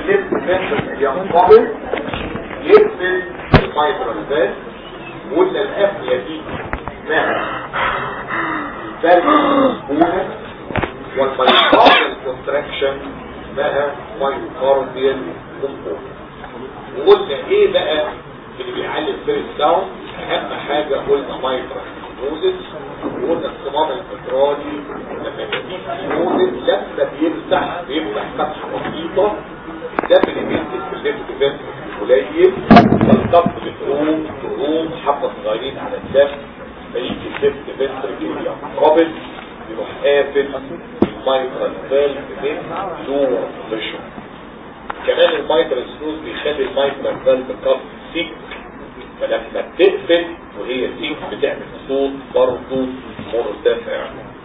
الليفت فنتركل ينقبض يقفل المايترال فالف وقلنا القفله دي اسمها فالف بونس والمايوكارديال كونتراكشن اسمها مايوكارديال كومبوننت وقلنا ايه بقى اللي بيعلي الفيرست داون اهم حاجه قلنا مايترال سينوزس وقلنا الصمام الفطراني لما بيجي سينوزس لما بيفتح بيفتح فتحه بسيطه الدم اللي بينزل في الليفت فنتركل قليل فالضغط بتقوم تقوم حبه صغيرين على الدم فيجي الليفت فنتركل ينقبض يروح قافل المايترال فالف من لور بريشر كمان المايترال سنوز بيخلي المايترال فالف كف سيك فلما بتقفل وهي سيك بتعمل صوت برضه مرتفع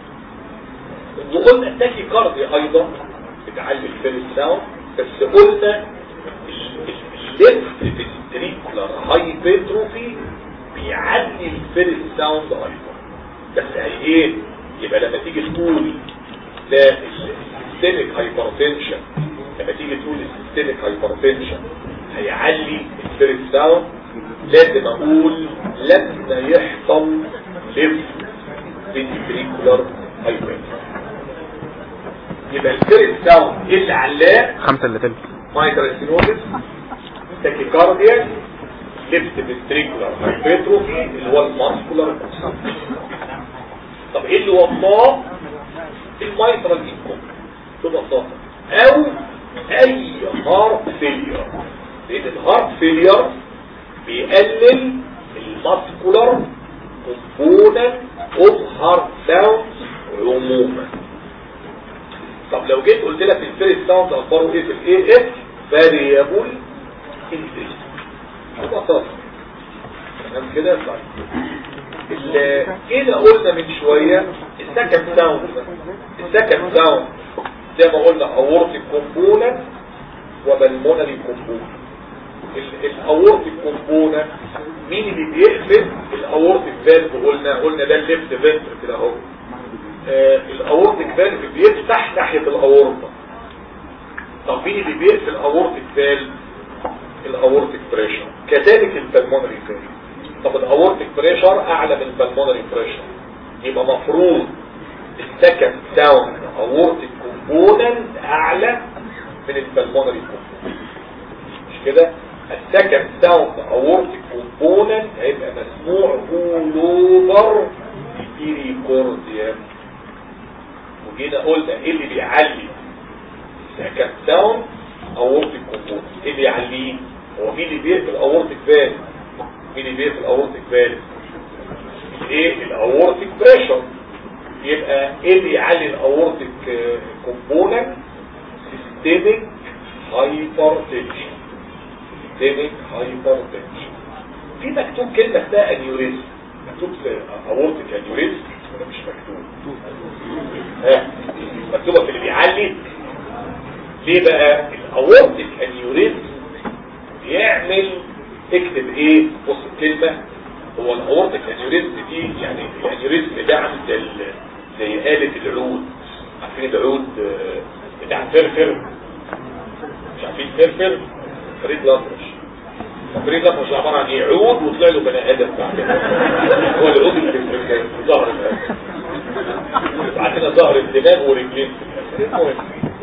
وقلنا التاكي كاردي ايضا بتعلي الفيرست ساوند بس قلنا الليفت فينتريكولار هايبرتروفي بيعلي الفيرست ساوند ايضا بس يعني ايه يبقى لما تيجي تقول ده السيستميك هايبرتنشن لما تيجي تقول السيستميك هايبرتنشن هيعلي الفيرست ساوند لازم اقول لما يحصل ليفت فينتريكولار هايبرتروفي يبقى الفيرست ساوند ايه اللي علاه خمسة اللي تلت مايكرو سينوزس تاكيكارديا ليفت فينتريكولار هايبرتروفي اللي هو الماسكولار طب ايه اللي وصاه المايترال انكم ببساطه او اي هارت فيلير لان الهارت فيلير بيقلل الماسكولار كومبوننت اوف هارت ساوند عموما طب لو جيت قلت لك الفيرست ساوند اخباره ايه في الاي اف فاريبل انكريس ببساطه تمام كده طيب اللي قلنا من شوية السكند ساوند السكند ساوند زي ما قلنا اورتيك كومبوننت وبلمونري كومبوننت الاورتيك كومبوننت مين اللي بيقفل الاورتيك فالف قلنا قلنا ده الليفت فالف كده اهو الاورتيك فالف بيفتح ناحية الاورطة طب مين اللي بيقفل الاورتيك فالف الاورتيك بريشر كذلك البلمونري فالف طب الاورتيك بريشر اعلى من البلمونري بريشر يبقى مفروض السكند داون اورتيك كومبوننت اعلى من البلمونري كومبوننت مش كده السكند داون اورتيك كومبوننت هيبقى مسموع اولوفر بيريكورديا وجينا قلنا ايه اللي بيعلي السكند داون اورتيك كومبوننت ايه اللي يعليه هو مين اللي بيقفل اورتيك فالف مين اللي بيقفل الاورتيك فالف ايه الاورتيك بريشر يبقى ايه اللي يعلي الاورتيك كومبوننت سيستميك هايبرتنشن سيستميك هايبرتنشن في مكتوب كلمه اسمها انيوريزم مكتوب في اورتيك انيوريزم ولا مش مكتوب ها مكتوبه في اللي بيعلي ليه بقى الاورتيك انيوريزم بيعمل تكتب ايه بص الكلمة هو الاورتك انيوريزم دي يعني الانيوريزم ده عامل زي زي آلة العود عارفين العود بتاع فرفر مش عارفين فرفر فريد لطرش فريد لطرش عبارة عن ايه عود وطلع له بني ادم بعد هو العود اللي في ظهر الاسد وبعدين ظهر الدماغ ورجلين في المهم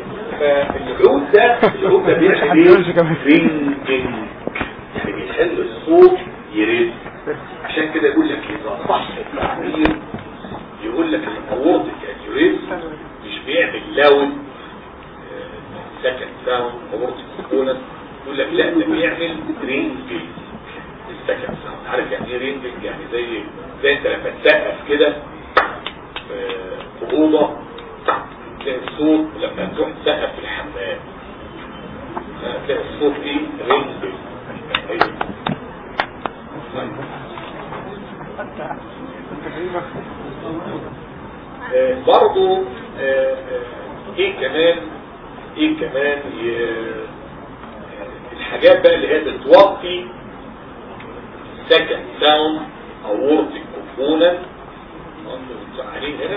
فالعود ده العود ده بيعمل ايه رينجنج يعني بيخلي الصوت يرد عشان كده يقول لك اذا صح التعبير يقول لك الاورتيك انيوريزم مش بيعمل لاود سكند ساوند اورتيك كومبوننت يقول لك لا ده بيعمل رينجنج السكند ساوند عارف يعني ايه رينجنج يعني زي زي انت لما تسقف كده في اوضه تلاقي الصوت لما تروح تسقف في الحمام تلاقي الصوت ايه رينجنج آه برضو آه ايه كمان ايه كمان الحاجات بقى اللي هي بتوطي سكند ساوند اورتيك كومبوننت انتوا متزعلين هنا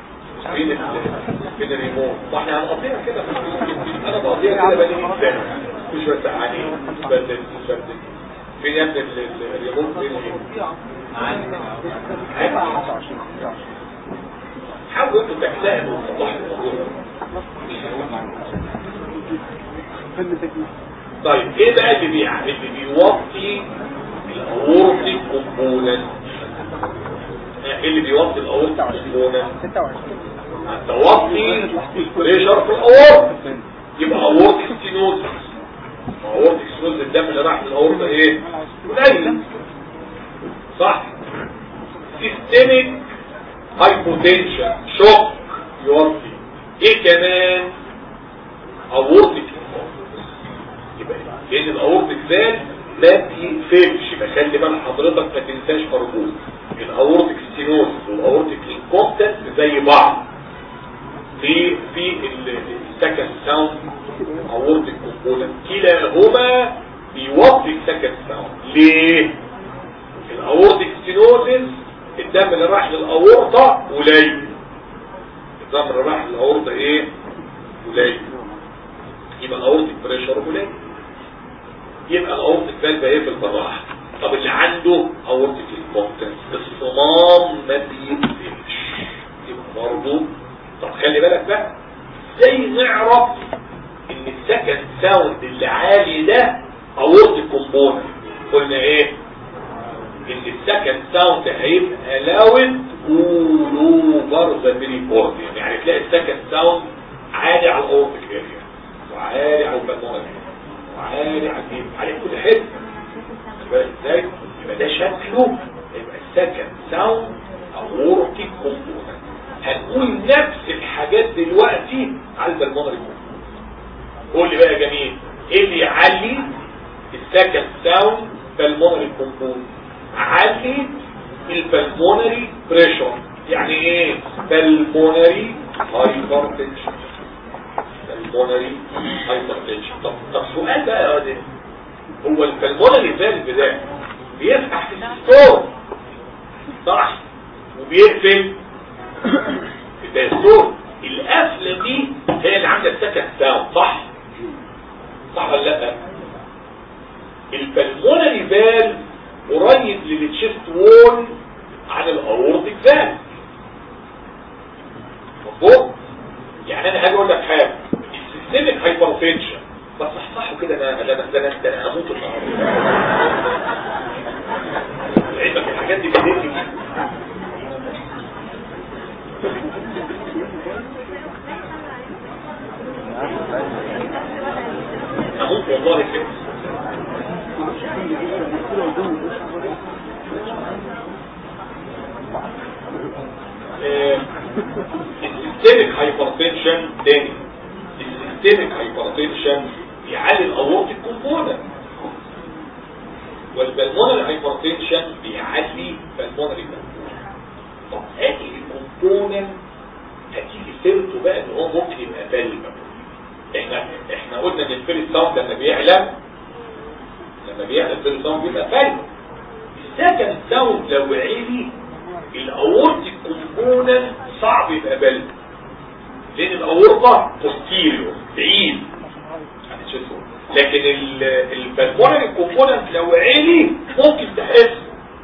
فين فين الريموت ما احنا هنقضيها كده انا بقضيها كده بقالي 100 سنه مش بس عليه بدل بدل فين يا ابني الريموت فين حاولوا انتوا تحلقوا وتصلحوا الموضوع طيب ايه بقى اللي بيعمل اللي بيوطي الاورتيك كومبوننت ايه اللي بيوطي الاورتيك كومبوننت توطي البريشر في الاورت يبقى اورتيك ستينوزس اورتيك ستينوزس الدم اللي راح للاورت ايه قليل صح سيستميك هايبوتنشن شوك يوطي ايه كمان اورتيك يبقى لان الاورتيك فال ما بيقفلش يبقى خلي بال حضرتك ما تنساش ارجوك الاورتيك ستينوز والاورتيك انكومبتنس زي بعض في في السكند ساوند اورتيك كومبوننت كلاهما بيوطي السكند ساوند ليه الاورتيك ستينوزز الدم اللي راح للاورطه قليل الدم اللي راح للاورطه ايه قليل يبقى الاورتيك بريشر قليل يبقى الاورتيك فالف هيقفل بالراحه طب اللي عنده اورتيك انكومبتنس الصمام ما بيقفلش يبقى برضه طب خلي بالك بقى ازاي نعرف ان السكند ساوند اللي عالي ده اورتيك كومبوننت قلنا ايه ان السكند ساوند هيبقى لاود اول اوفر ذا بريكورد يعني تلاقي السكند ساوند عالي على الاورتيك اريا وعالي على البلمونري وعالي على الجيب على كل حته يبقى ازاي يبقى ده شكله يبقى السكند ساوند اورتيك كومبوننت هنقول نفس الحاجات دلوقتي على البلمونري كومبوننت قول لي بقى يا جميل ايه اللي يعلي السكند ساوند بالمونري كومبوننت علي البلمونري بريشر يعني ايه بالمونري هايبرتنشن بالمونري هايبرتنشن طب طب سؤال بقى يا واد هو البلمونري فالف ده بيفتح في الستور صح وبيقفل في الدستور القفله دي هي اللي عامله السكند ساوند صح صح ولا لا البلمونري فالف قريب للتشيست وول عن الاورتيك فالف مظبوط يعني انا هاجي اقول لك حاجه السيستميك هايبرتنشن بس صحصحوا كده انا انا انا انا انا هموت النهارده علمك الحاجات دي بديتي اموت والله كده السيستميك هايبرتنشن تاني السيستميك هايبرتنشن بيعلي الاورتيك كومبوننت والبلمونري هايبرتنشن بيعلي بالمونري طب هاتي الكومبوننت هتيجي سيرته بقى ان هو ممكن يبقى فالب احنا احنا قلنا ان الفيرست ساوند لما بيعلى لما بيعلى الفيرست ساوند بيبقى فالب السكند ساوند لو عالي الاورتيك كومبوننت صعب يبقى بلد لان الاورطه بوستيريور بعيد لكن البلمونري كومبوننت لو عالي ممكن تحسه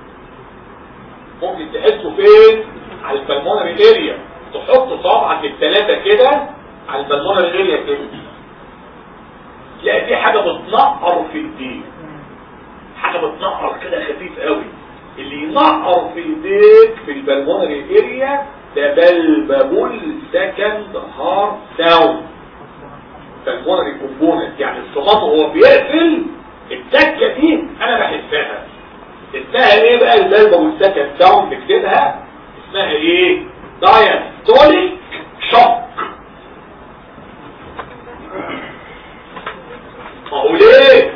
ممكن تحسه فين على البلمونري اريا تحط صابعك الثلاثه كده على البلمونري اريا كده تلاقي في حاجه بتنقر في الدين حاجه بتنقر كده خفيف قوي اللي ينقر في ايديك في البلمونري اريا ده بلببول سكند هارت ساوند بالمونري كومبوننت يعني الصمام هو بيقفل التكه دي انا بحسها اسمها ايه بقى البلببول سكند ساوند بكتبها اسمها ايه دايستوليك شوك ما هو ليه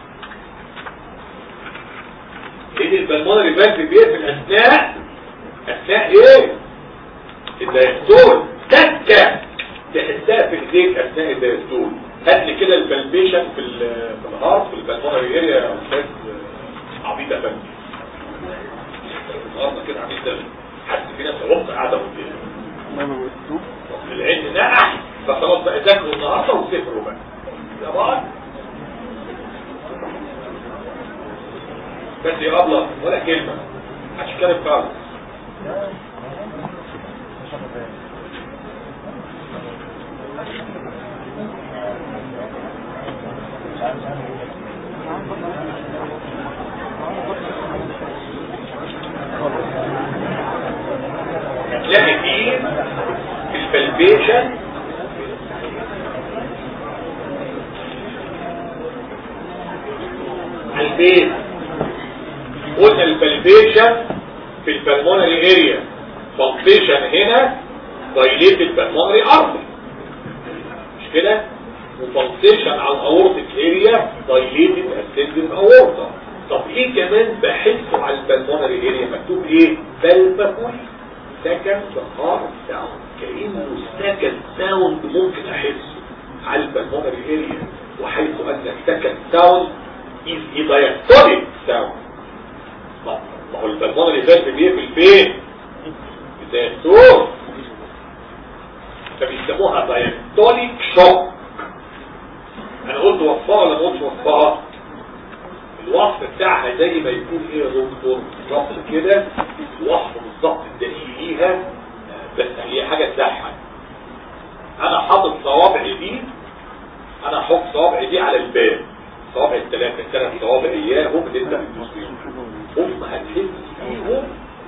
ان البلمونري فالف بيقفل اثناء اثناء ايه الدايستول تكه تحسها في ايديك اثناء الدايستول هات لي كده البلبيشن في في الهارت في البلمونري اريا يا استاذ عبيد افندي النهارده كده عبيد ده حاسس في ناس عمق قاعده قدامي العين نقح فخلاص بقى ذاكروا النهارده وسافروا بقى يا بعض بس يا ابله ولا كلمه محدش يتكلم خالص هتلاقي فيه البلبيشن على البيت قلنا البلبيشن في البلمونري اريا بلبيشن هنا دايليتد بالمونري ارتري مش كده وبلبيشن على الاورتيك اريا دايليتد اسندنج اورتا طب ايه كمان بحسه على البلمونري اريا مكتوب ايه بلبكول سكند هارت ساوند كانه سكند ساوند ممكن احسه على البلمونري اريا وحيث ان السكند ساوند is a diastolic sound ما هو البلمونري فالف بيقفل فين الدايستول فبيسموها دايستوليك شوك انا قلت وصفها ولا ما قلتش وصفها الوصف بتاعها زي ما يكون ايه يا دكتور بالظبط كده الوصف بالظبط الدليل ليها بس هي حاجه تضحك انا حاطط صوابعي دي انا احط صوابعي دي على الباب صوابع الثلاثة الثلاث صوابع اياهم اللي انت بتدوس فيهم هم هتحس فيهم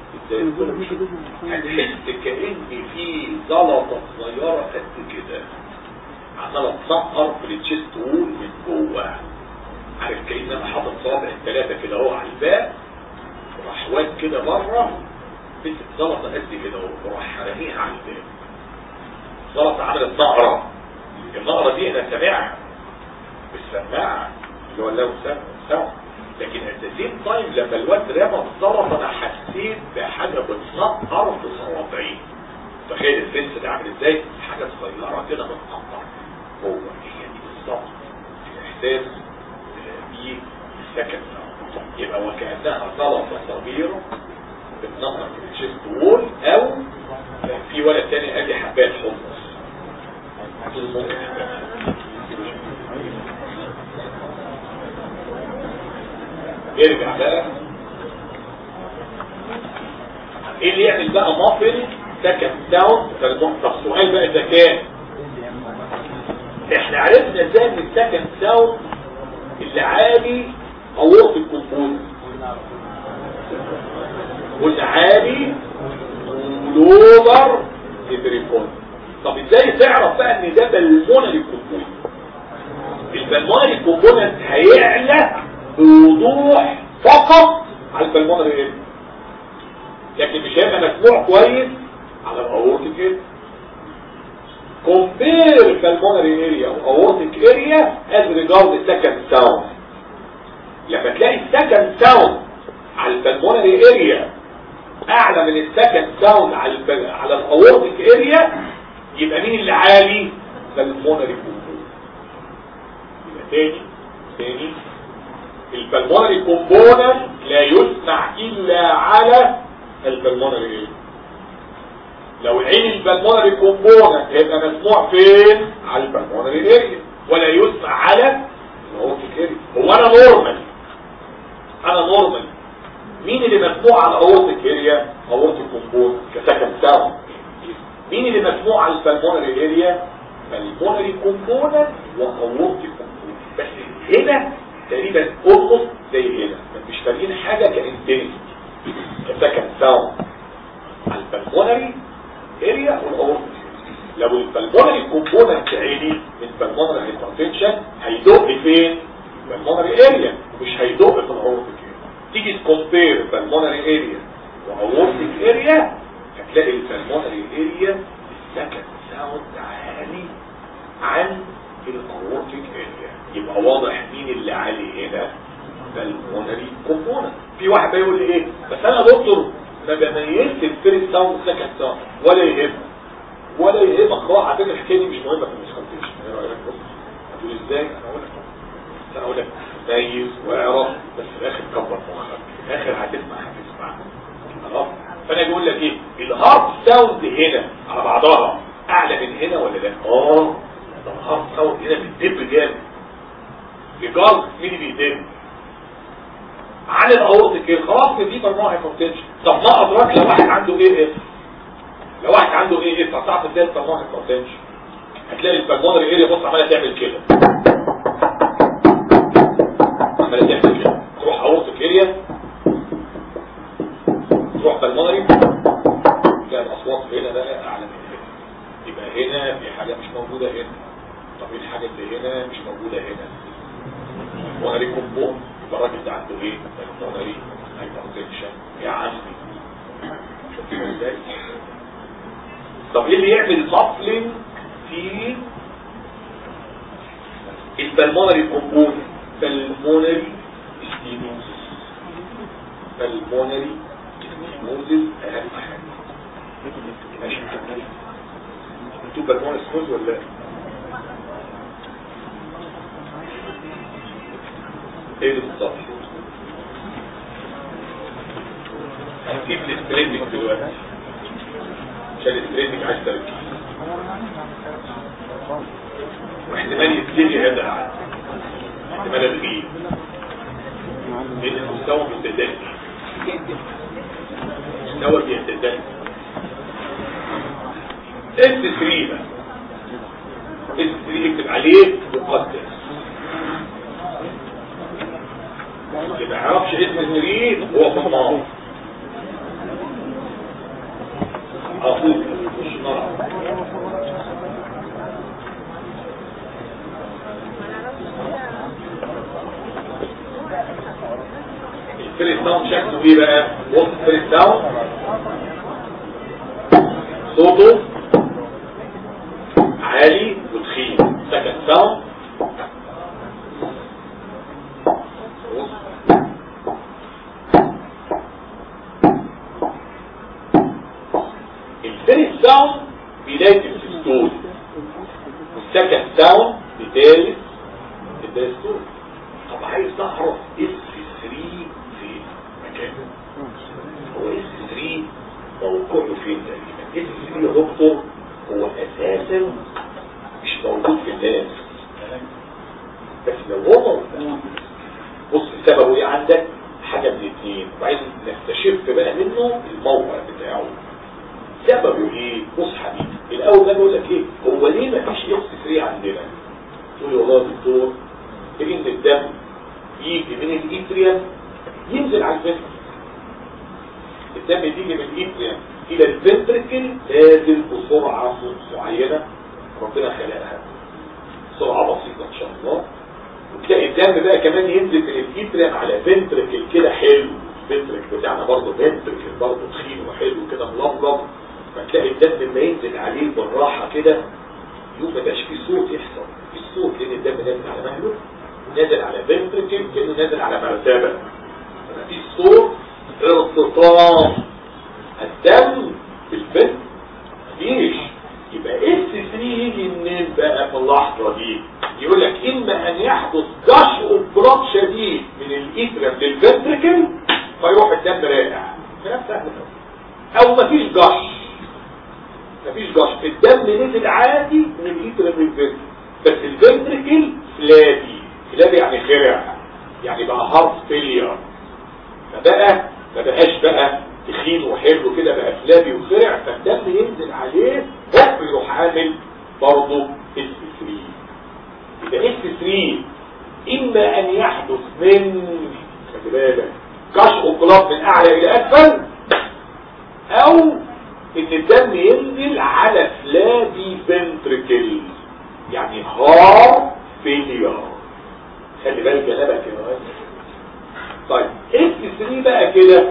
هتحس كأن في زلطة صغيرة قد كده عمالة تسقر في التشيست وول من جوه عارف كأن انا حاطط صوابع الثلاثة كده اهو على الباب وراح واد كده بره مسك زلطة قد كده اهو وراح راميها على الباب زلطة عملت نقرة النقرة دي انا سامعها بالسماعة اللي هو لو سمع سمع لكن السيم تايم لما الواد رمى الزلط انا حسيت بحاجة بتنقر في صوابعي تخيل السنس ده عامل ازاي حاجة صغيرة كده بتنقر هو هي دي بالظبط الاحساس بالسكن يبقى وكأنها زلطة صغيرة بتنقر في الشيست وول او في ولد تاني ادي حبات حمص ممكن حبات ارجع بقى ايه اللي يعمل بقى مافل سكن داون طب السؤال بقى اذا كان احنا عرفنا ازاي ان السكن داون اللي عالي اورط الكمبوز واللي عالي ولوبر البريكون طب ازاي تعرف بقى ان ده بالمونري كومبوننت البلمونري كومبوننت هيعلى بوضوح فقط على البلمونري اريا لكن مش هيبقى مسموع كويس على الاورتيك اريا compare pulmonary area واورتيك اريا as regard second sound لما تلاقي السكند ساوند على البلمونري اريا اعلى من السكند ساوند على البل... على الاورتيك اريا يبقى مين اللي عالي بالمونري كومبوننت يبقى تاني تاني البلمونري كومبوننت لا يسمع الا على البلمونري اريا لو العين البلمونري كومبوننت هيبقى مسموع فين على البلمونري اريا ولا يسمع على الاورتيك اريا هو انا نورمال انا نورمال مين اللي مسموع على الاورتيك اريا اورتيك كومبوننت كسكند ساوند مين اللي مسموع على البلمونري اريا بالمونري كومبوننت واورتيك كومبوننت بس هنا تقريبا اولموست زي هنا مش فارقين حاجه كانتنسيتي كسكند ساوند على البلمونري اريا والاورتيك لو البلمونري كومبوننت عالي من البلمونري هايبرتنشن هيدق فين البلمونري اريا مش هيدق في الاورتيك تيجي تكومبير بالمونري اريا واورتيك اريا هتلاقي البلمونري اريا السكند ساوند عالي عن الاورتيك اريا يبقى واضح مين اللي عالي هنا بالمونري كومبوننت في واحد بيقول لي ايه بس انا دكتور ما بميزش الفيرست ساوند والسكند ساوند ولا يهمك ولا يهمك خالص على فكره الحكايه دي مش مهمه في الكونسلتيشن ايه رايك بص هتقول ازاي انا اقول لك انا اقول لك ميز واعرف بس في الاخر كبر مخك في الاخر هتسمع هتسمع خلاص فانا بقول لك ايه الهارد ساوند هنا على بعضها اعلى من هنا ولا لا اه ده الهارد ساوند هنا بتدب جامد ريجارد مين اللي بيدب عن الاورطيك ايه خلاص دي مجموعه هايبرتنشن طب ما ادراك لو واحد عنده ايه اف لو واحد عنده ايه اف هتعرف ازاي مجموعه هايبرتنشن هتلاقي البلمونري اريا بص عماله تعمل كده عماله تعمل كده تروح اورطيك اريا تروح بالمونري تلاقي الاصوات هنا بقى اعلى من هنا يبقى هنا في حاجه مش موجوده هنا طب ايه الحاجه اللي هنا مش موجوده هنا المونري كومبون يبقى الراجل ده عنده ايه المونري هايبرتنشن يا عمي شوف ازاي طب ايه اللي يعمل مفلن في البلمونري كومبون بالمونري ستينوزس بالمونري ستينوزس اهم حاجه ماشي انتوا بالمونري ستينوز ولا لا ايه بالظبط هنجيب الاستريتنج دلوقتي عشان الاستريتنج عايز تركيز واحتمال يبتدي هذا العدد احتمال الغيب لان المستوى بيتدني المستوى بيتدني اس 3 بقى اس 3 اكتب عليه مقدس اللي ما يعرفش اسم 3 هو في النار اخوك مش نار الفيرست داون شكله ايه بقى بص الفيرست داون صوته عالي وتخين سكند داون الفيرست داون بداية السيستول والسكند داون بداية الدايستول طب عايز تعرف اس 3 في مكانه هو اس 3 موقعه فين تقريبا اس 3 يا دكتور هو اساسا مش موجود في الناس بس لو هو موجود بص سببه ايه عندك حاجه من الاثنين وعايز نستشف بقى منه الموقع بتاعه سببه ايه بص حبيبي الاول ده بقول لك ايه هو ليه ما فيش اس 3 عندنا تقول لي والله يا دكتور ان الدم يجي من الاتريم ينزل على الفنتركل الدم يجي من الاتريم الى الفنتركل نازل بسرعه معينه ربنا خلقها سرعه بسيطه ان شاء الله وتلاقي الدم بقى كمان ينزل من الاتريم على فنتركل كده حلو الفنتركل بتاعنا برضه فنتركل برضه تخين وحلو كده ململم فتلاقي الدم لما ينزل عليه بالراحه كده يوم ما يبقاش فيه صوت يحصل في صوت لان الدم نازل على مهله نازل على فنتركل كانه نازل على مرتبه فمفيش صوت ارتطام الدم بالفنت مفيش يبقى اس 3 يجي منين بقى في اللحظه دي يقول لك اما ان يحدث جش وبراط شديد من الايترم للفنتركل فيروح الدم راجع كلام سهل او مفيش جش مفيش جش الدم نزل عادي من الايترم للفنتركل بس الفنتركل فلابي فلابي يعني خرع يعني بقى هارت فيلير فبقى ما بقاش بقى تخين وحلو كده بقى فلابي وخرع فالدم ينزل عليه هوب يروح عامل برضه اس 3 يبقى اس 3 اما ان يحدث من خلي بالك كشف القلاب من اعلى الى اسفل او ان الدم ينزل على فلابي فنتركل يعني هار فيلير خلي بالك جنبك يا طيب اس 3 بقى كده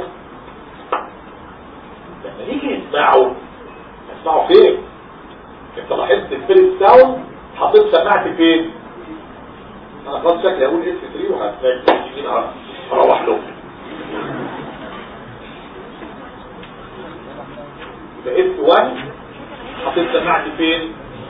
لما نيجي نسمعه نسمعه فين انت لاحظت الفيرست ساوند حطيت سماعتي فين انا خلاص شكلي اقول اس 3 وهتلاقي مين هروح له يبقى اس 1 حطيت سماعتي فين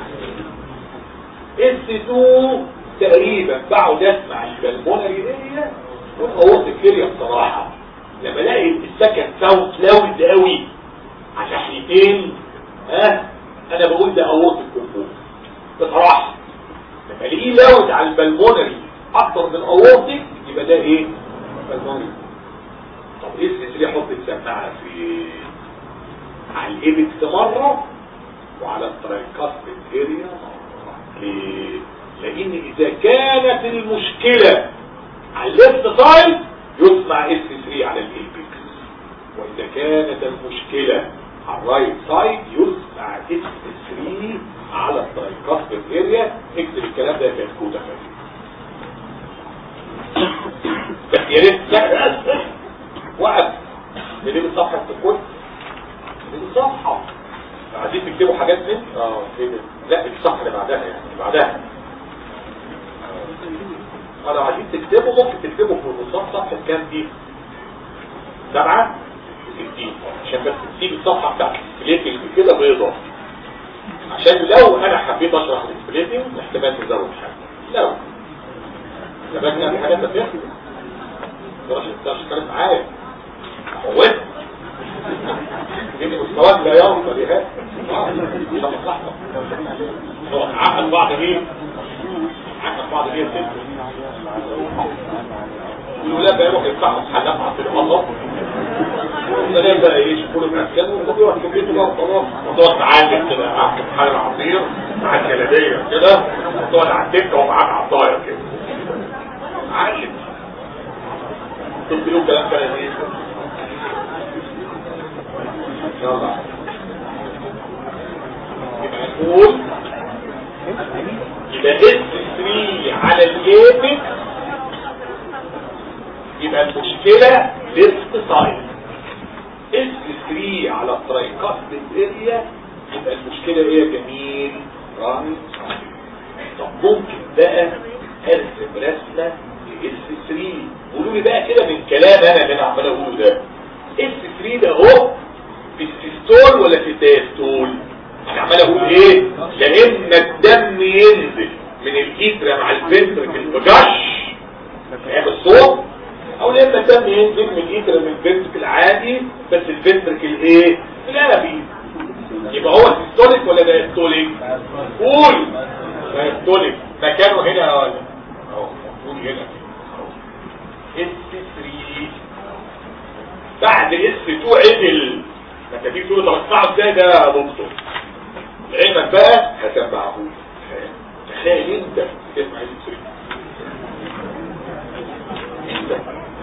اس 2 تقريبا بقعد اسمع البلمونري دي والقوات الكليه بصراحه لما الاقي السكن ساوند لاود قوي على ناحيتين ها انا بقول ده قوات الكمبوز بصراحه لما الاقيه لاود على البلمونري اكتر من قواتك يبقى ده ايه بلمونري طب اس 3 حط السماعه في على الايبكس مره وعلى الترايكاستيك اريا مره ليه؟ لان اذا كانت المشكله على الليفت سايد يسمع اس 3 على الايبكس واذا كانت المشكله على الرايت سايد يسمع اس 3 على الترايكاستيك اريا اكتب الكلام ده في الكود خفيف بس يا ريت لا وقف نجيب الصفحه في الكود نجيب الصفحه عايزين تكتبوا حاجات من اه كده لا الصفحه اللي بعدها يعني اللي بعدها اه لو عايزين تكتبوا ممكن تكتبوا في النص صفحه كام دي سبعة ستين عشان بس تسيب الصفحة بتاعت السبليتنج كده بيضة عشان لو انا حبيت اشرح السبليتنج احتمال تزود حاجة لو لما كان في حاجات تفهم مش تشتغل معايا هو ان مستواك لا يوصل لهذا ده مصلحتك عقل بعض ايه عقل بعض ايه ست الولاد بقى يروح يفتحوا حلقة في الغلط والولاد بقى ايه يشوفوا المسكن ويقعدوا يروح في بيته بقى خلاص وتقعد تعلم كده معاك حال عصير معاك جلابيه كده وتقعد على الدكه ومعاك عصايه كده علم شفت له كلام كان ايه يلا يبقى نقول يبقى اس 3 على الايبك يبقى المشكلة ليفت سايد اس 3 على الترايكاست اريا يبقى المشكلة ايه يا جميل رايت طب ممكن بقى ارسم رسمة لاس 3 قولوا لي بقى كده من كلام انا اللي انا عمال اقوله ده اس 3 ده اهو في السيستول ولا في الدايستول انا عمال اقول ايه يا اما الدم ينزل من الكيترا مع الفنتركل بجش يعمل صوت او يا اما الدم ينزل من الكيترا من الفنتركل عادي بس الفنتركل ايه لابي يبقى هو سيستوليك ولا دايستوليك قول دايستوليك مكانه هنا ولا اهو المفروض هنا اس 3 بعد اس 2 عدل ما انت تيجي تقول طب اسمعه ازاي ده يا دكتور علمك بقى هسمعه تخيل انت تسمع اس 3 انت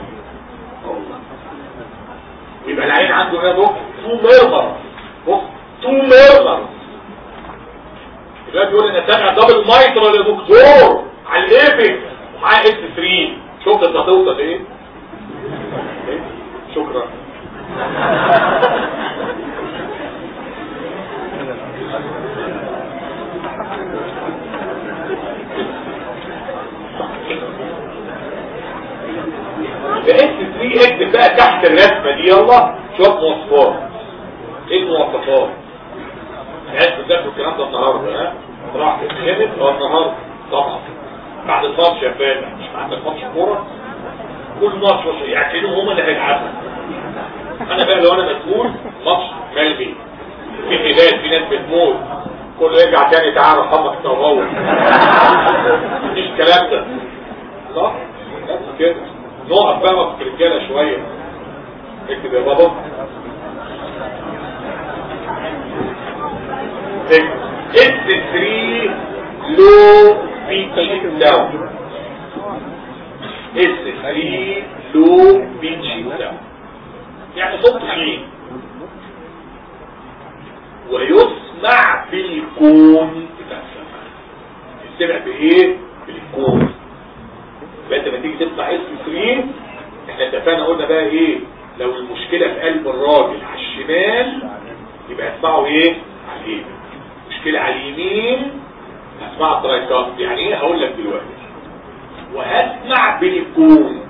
يبقى العين عنده هنا بص تو ميرمر بص تو ميرمر يبقى بيقول انا سامع دبل مايترال يا دكتور على الايبك ومعاه اس 3 شفت انت هتوصل ايه شكرا بقيت 3 اكتب بقى تحت الرسمة دي يلا شوية مواصفات ايه المواصفات عايز تذاكروا الكلام ده النهارده ها راح تتخمس اه النهارده طبعا بعد الماتش يا فادي مش عندك ماتش كوره كل ماتش يعتنوا هما اللي هيلعبوا انا بقى لو انا مسؤول ماتش ملغي في خلاف في ناس بتموت كله يرجع تاني تعال رحمك انت وهو مفيش الكلام ده صح بس كده نقف بقى وقت الرجاله شويه اكتب يا بابا اس 3 لو بيتش داون اس 3 لو بيتش داون يعني صوت تخين ويسمع بالكون بتاع السماء يسمع بايه بالكون فانت لما تيجي تسمع اسم 3 احنا اتفقنا قلنا بقى ايه لو المشكلة في قلب الراجل على الشمال يبقى اسمعه ايه على اليمين مشكلة على اليمين هسمع الترايكاست يعني ايه هقول لك دلوقتي وهسمع بالكون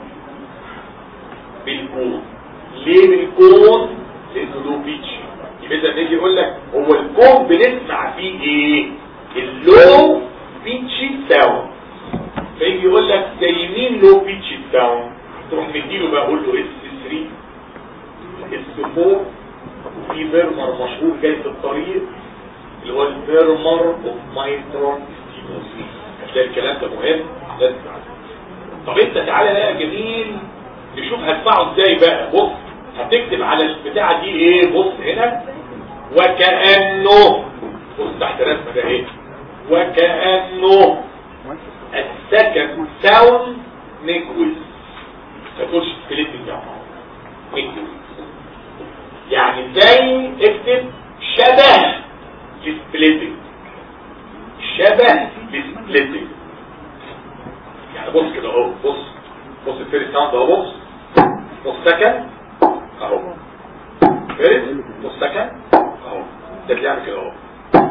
بالكون ليه بالكون لانه له بيتش يبقى اذا نيجي يقول لك هو الكون بنسمع فيه ايه اللو بيتش ساوند فيجي يقول لك زي مين لو بيتش ساوند تروح مديله بقى اقول له اس 3 اس 4 وفي فيرمر مشهور جاي في الطريق اللي هو الفيرمر اوف مايترون ستينوسيس هتلاقي الكلام ده مهم لازم تعرفه طب انت تعالى بقى جميل نشوف هدفعه ازاي بقى بص هتكتب على البتاعه دي ايه بص هنا وكانه بص تحت رسمه ده ايه وكانه السكن ساوند نيكويز تقولش سبليتنج يا نيكويز يعني زي اكتب شبه للسبليتنج شبه للسبليتنج يعني بص كده اهو بص بص الفيري ساوند اهو بص بص سكن اهو فيري بص سكن اهو ده بيعمل كده اهو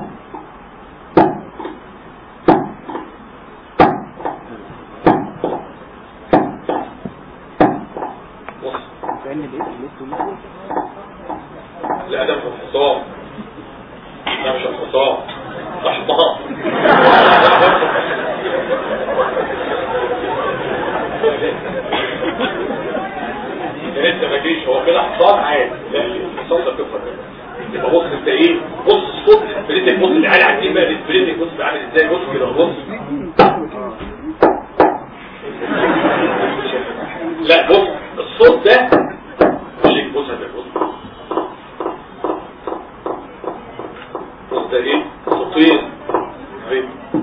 كأن الايه الايه لا ده مش الحصان ده مش الحصان ده حمار ده انت ما جيش هو كده حصان عادي لا الحصان ده كفر يبقى بص انت ايه بص الصوت السبريتك بص العيال عارفين بقى السبريتك بص عامل ازاي بص كده بص لا بص الصوت ده خليك بص ده بص بص ده ايه صوتين طيب.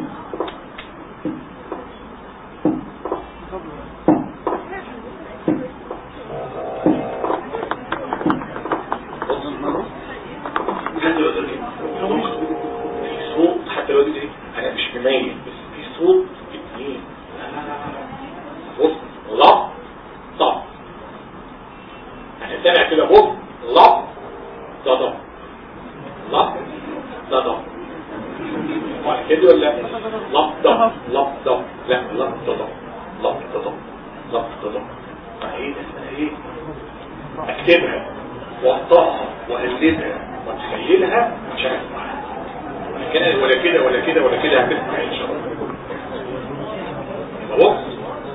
بص حتى لو ده ايه في صوت حتى لو ده ايه انا مش مميز بس في صوت اتنين بص لط طب انا سامع كده بص لط ضضب لط ضضب وعلى كده ولا لط ضب لط ضب لا لط ضضب لط ضضب لط ضضب ايه ده اسمها ايه اكتبها واقطعها واقلدها واتخيلها عشان اسمعها ولا كده ولا كده ولا كده ولا كده هتسمع ان شاء الله يبقى بص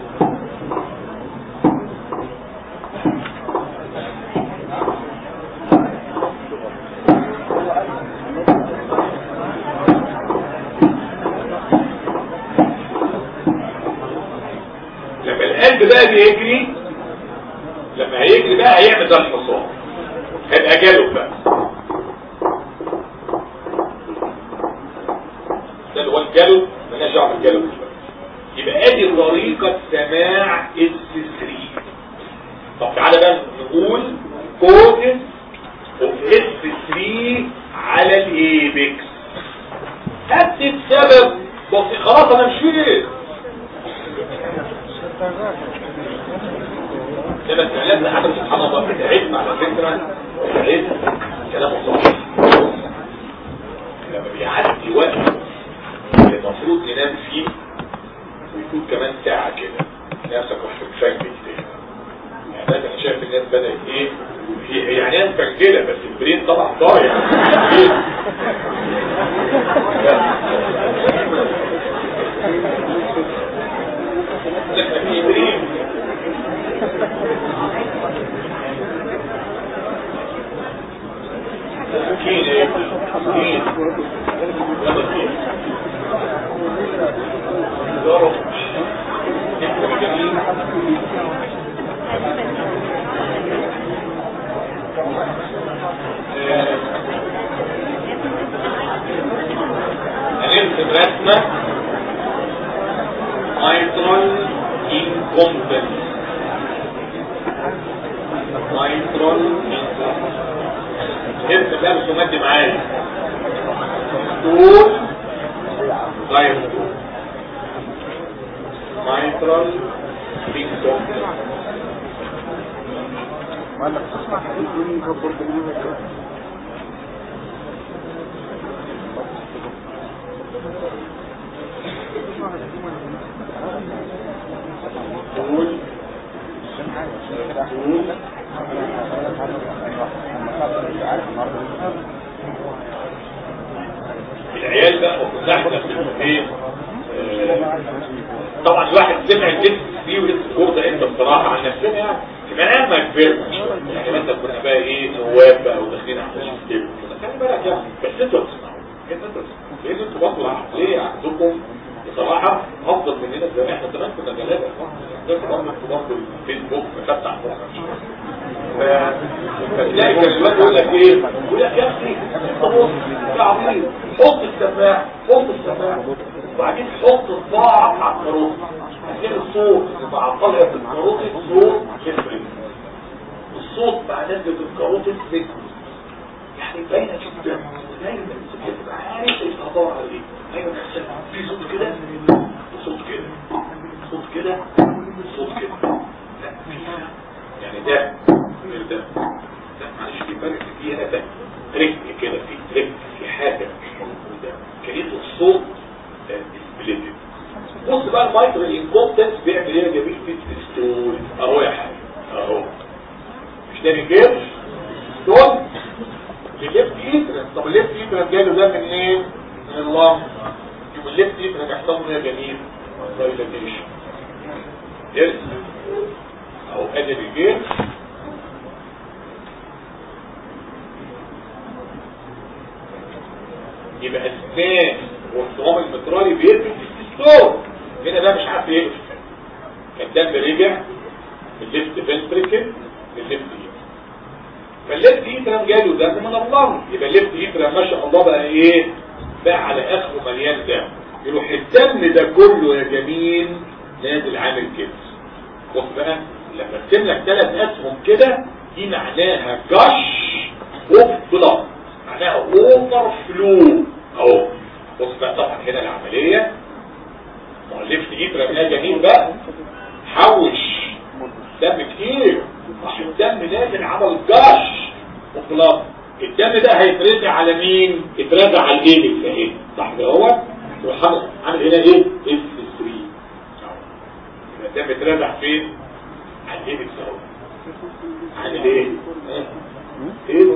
لما القلب بقى بيجري لما هيجري بقى هيعمل ده الحصان هيبقى جاله بقى ده اللي هو الجاله مالناش دعوه بالجاله دلوقتي يبقى ادي طريقه سماع اس 3 طب تعالى بقى نقول كوزز اوف اس 3 على الايبكس هات السبب بس خلاص انا مشيت كده الكلام ده حاجه سبحان الله علم على فكره علم كلامه صح لما بيعدي وقت المفروض ننام فيه ويكون كمان ساعه كده نفسك رحت مفنجل كده يعني ده انا شايف الناس بدات ايه هي يعني ناس مفنجله بس البرين طبعا ضايع احنا في برين اكيد ايه اكيد يلا اكيد ضرب هنرسم رسمة mitral incompetence mitral incompetence ارسم بقى الرسومات دي معايا طول غير طول mitral incompetence ولا بتسمع حديث يقول يكبر بالله طول طول العيال بقى وكلها في ايه طبعا الواحد سمع الجنس فيه ولسه الجرده انت بصراحه عن نفسنا يعني كمان ما كبرنا يعني مثلا كنا بقى ايه نواب بقى وداخلين على السيستم كده خلي بالك يعني بس انتوا بتسمعوا انتوا بتسمعوا لان انتوا برضه ليه عندكم بصراحة افضل مننا زمان احنا زمان كنا جلابة ده برضه برضه الفيسبوك مفتح مخك فتلاقي كان الواد يقول لك ايه يقول لك يا اخي بص يا عظيم حط السماعه حط السماعه وبعدين حط صباعك على الكروت هتلاقي الصوت مع طلعه الكروت الصوت يفرق الصوت مع نزله الكروت يفرق يعني باينه جدا دايما تبقى عارف انت هتدور على ايه ايوه في صوت كده وصوت كده صوت كده صوت كده لا فيها يعني ده غير ده ده معلش في فرق في هنا ده تريك كده في تريك في حاجه مش موجوده كلمه الصوت ديسبليتد بص بقى المايكرو انكومبتنس بيعمل ايه يا جميل في الستول اهو يا حاجه اهو مش ده بيجيب ستول الليفت ايترن طب الليفت ايترن جاله ده من ايه من اللنج يبقى الليفت ايترن يحصل له يا جميل دايلاتيشن يس اهو ادي الجيل يبقى اثناء والصمام المترالي بيرمي التستور هنا ده مش عارف يقف الدم رجع الليفت فنتريكل الليفت ايد فالليفت ايترم جاله دم من الله يبقى الليفت ايترم ما شاء الله بقى ايه بقى على اخره مليان دم يروح الدم ده كله يا جميل نازل عامل كده بص بقى لما ارسم لك ثلاث اسهم كده دي معناها جش اوف بلاد معناها اوفر فلو اهو بص بقى طبعا هنا العمليه مؤلفت ايد رميها جميل بقى حوش دم كتير عشان الدم نازل عمل جش اوف بلاد الدم ده هيترزع على مين؟ يترزع على الايدكس اهي صح كده هو؟ يروح عامل هنا ايه؟ اس 3 الدم اترزع فين؟ على الايدكس اهو عامل ايه؟ ايه؟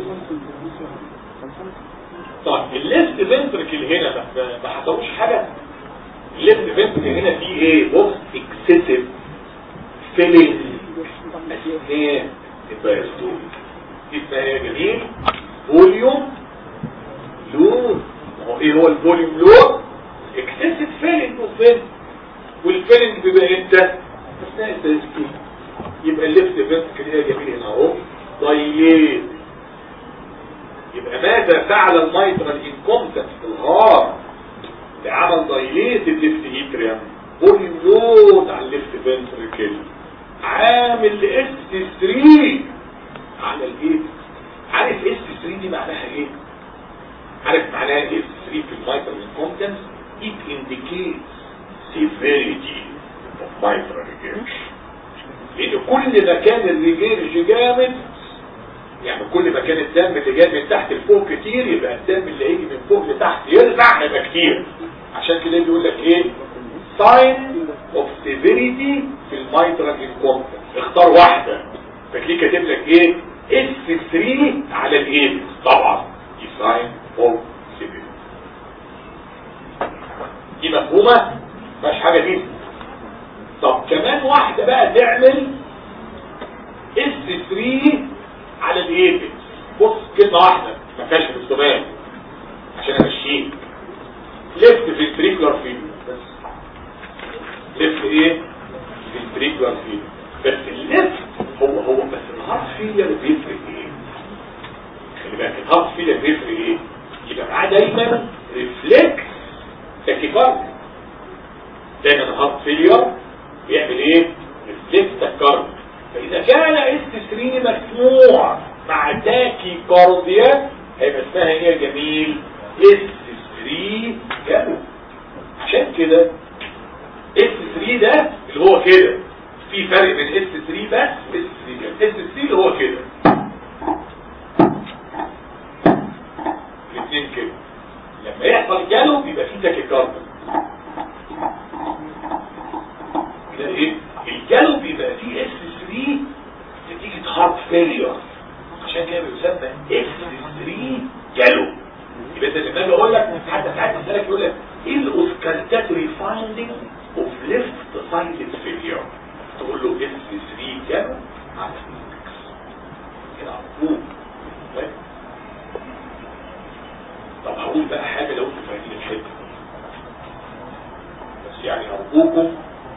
طيب الليفت فنتركل هنا ما حصلوش حاجة الليفت فنتركل هنا فيه ايه بص اكسسيف فيلينج اثناء الدايستول اسمها ايه يا جميل فوليوم لود هو ايه هو الفوليوم لود اكسسيف فيلينج وفين والفيلينج بيبقى امتى اثناء الدايستول يبقى الليفت فنتركل هنا يا جميل هنا اهو ضيق يبقى ماذا فعل الميترال انكومتنس في الغار بعمل ضيليت الليفت هيتريم فوليوم لود على الليفت فنتريكل عامل اس 3 على الايه عارف اس 3 دي معناها ايه عارف معناها اس 3 في الميترال انكومتنس it indicates severity of mitral regurg لان كل ما كان الريجيرج جامد يعني كل ما كان الدم اللي جاي من تحت لفوق كتير يبقى الدم اللي هيجي من فوق لتحت يرجع هيبقى كتير عشان كده بيقول لك ايه sign of severity في الميترال انكومبتنس اختار واحدة فتلاقيه كاتب لك ايه اس 3 على الايه طبعا دي sign of severity دي مفهومة مش حاجة دي طب كمان واحدة بقى تعمل اس 3 على الايبكس بص كلمة واحدة ما فيهاش رسومات عشان امشيك ليفت في التريكولار فيد بس ليفت ايه في التريكولار فيد بس الليفت هو هو بس الهارت فيلير بيفرق ايه خلي بالك الهارت فيلير بيفرق ايه يبقى معاه دايما ريفلكس تاكيكارديا دايما الهارت فيلير بيعمل ايه ريفلكس تاكيكارديا فإذا كان اس 3 مسموع مع تاكي كارديا هيبقى اسمها ايه يا جميل اس 3 جابو عشان كده اس 3 ده اللي هو كده في فرق بين اس 3 بس اس 3 جابو اس 3 اللي هو كده الاثنين كده لما يحصل جالو بيبقى في تاكي كارديا كده ايه الجالو بيبقى فيه اس 3 نتيجة هارت فيلير عشان كده بيسمى اس 3 جالو يبقى انت لما اجي اقول لك حتى ساعات اسالك يقول لك ايه الاوسكالتاتوري فايندنج اوف ليفت سايد فيلير تقول له اس 3 جالو على كده على طول طب هقول بقى حاجه لو انتوا فاهمين الحته يعني ارجوكم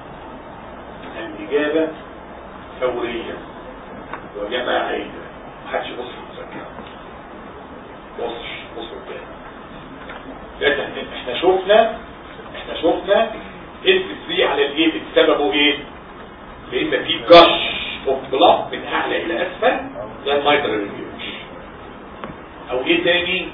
الاجابه فوريه وجماعيه محدش يبص في المذاكره بصش بص قدام لازم احنا شفنا احنا شفنا اس 3 على الايه سببه ايه لان في جش اوف بلاد من اعلى الى اسفل زي المايتر ريفيوش او ايه تاني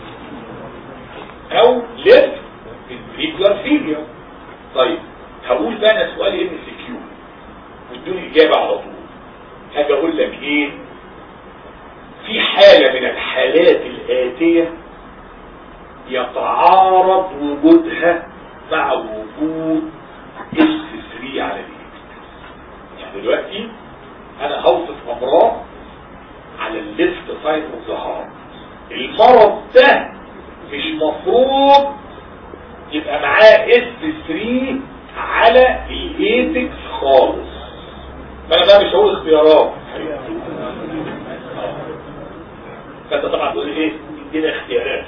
او ليفت الفريكولار فيلير طيب هقول بقى انا سؤال ام سي كيو وادوني اجابه على طول هاجي اقول لك ايه في حالة من الحالات الآتية يتعارض وجودها مع وجود اس 3 على الايه يعني دلوقتي انا هوصف امراض على الليفت سايد اوف ذا هارت المرض ده مش مفروض يبقى معاه اس 3 على الايتكس خالص فانا بقى مش هقول اختيارات فانت طبعا تقول لي ايه ادينا اختيارات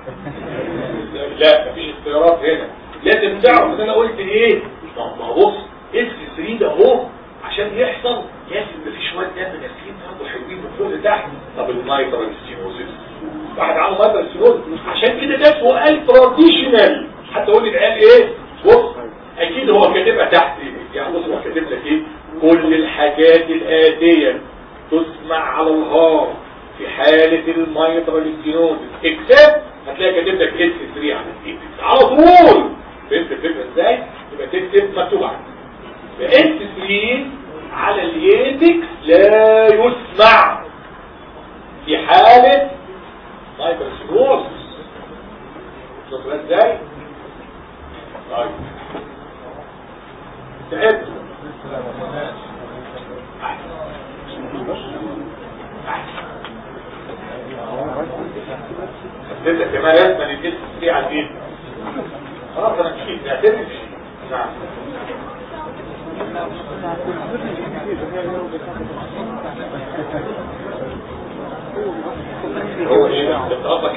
لا مفيش اختيارات هنا لازم تعرف ان انا قلت ايه ما هو بص اس 3 ده اهو عشان يحصل لازم يبقى في شويه دم نازلين برضه حلوين من فوق لتحت طب المايترال ستينوزيس واحد عنده مايترال ستينوزيس عشان كده ده سؤال تراديشنال حتى يقول لي العيال ايه بص اكيد هو كاتبها تحت يعني بص هو كاتب لك ايه كل الحاجات الاتيه تسمع على الهار في حالة المايترال ستينوزيس اكسبت هتلاقي كاتب لك اس 3 على الايتكس على طول فهمت الفكره ازاي يبقى تكتب مكتوب عندك اس 3 على الايتكس لا يسمع في حالة مايترال ستينوزيس شوف ازاي طيب تعبت حددت كمان لازم الاس 3 على الايتكس خلاص انا مشيت اعترف نعم هو ايه انت قصدك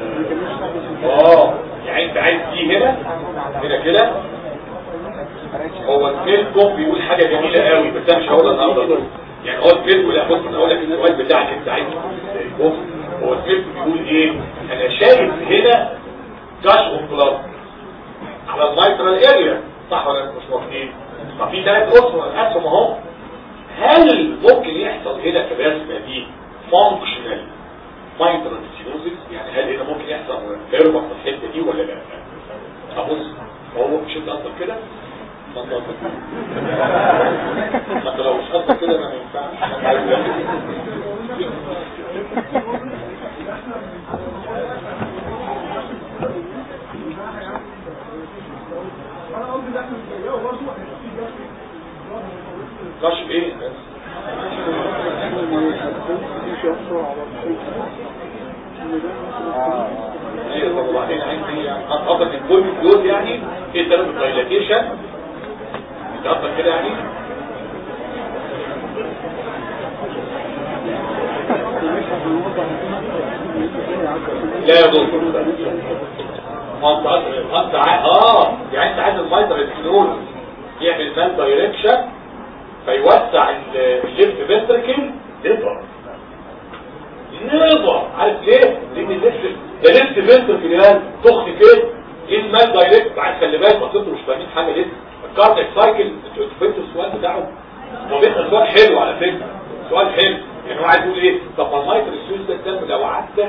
اه يعني انت عايز دي هنا هنا كده هو الفيلكم بيقول حاجة جميلة قوي بس انا مش هقولها النهارده يعني هو الفيلم لا بص انا هقول لك السؤال بتاعك انت عايز بص هو الفيلم بيقول ايه انا شايف هنا جاش اوف بلاد على المايترال اريا صح ولا مش موافقين ففي ثلاث اسهم اسهم اهو هل ممكن يحصل هنا في الرسمه دي فانكشنال مايترال سينوزيس يعني هل هنا ممكن يحصل اربع في الحته دي ولا لا ابص هو مش انت قصدك كده ما انت قصدك ما انت لو مش قصدك كده ما ينفعش كشف ايه بس ايه طب وبعدين عندي قصدك البول دول يعني ايه ثلاث دايلاتيشن انت قصدك كده يعني لا يا دكتور ما انت انت اه يعني انت عايز المايتر الكنول يعمل مان دايركشن فيوسع الليفت فنتركل نظر نظر عارف ليه؟ لان الليفت ده ليفت فنتركل يا تخن كده ايه المال دايركت عايز خلي بالك ما انتوا مش فاهمين حاجه لسه الكاردياك سايكل انتوا فهمتوا السؤال بتاعه هو بيسال سؤال حلو على فكره سؤال حلو يعني هو عايز يقول ايه طب ما المايتر السويس ده الدم لو عدى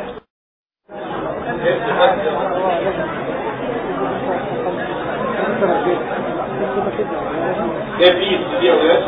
ده بيس دي يا ولاد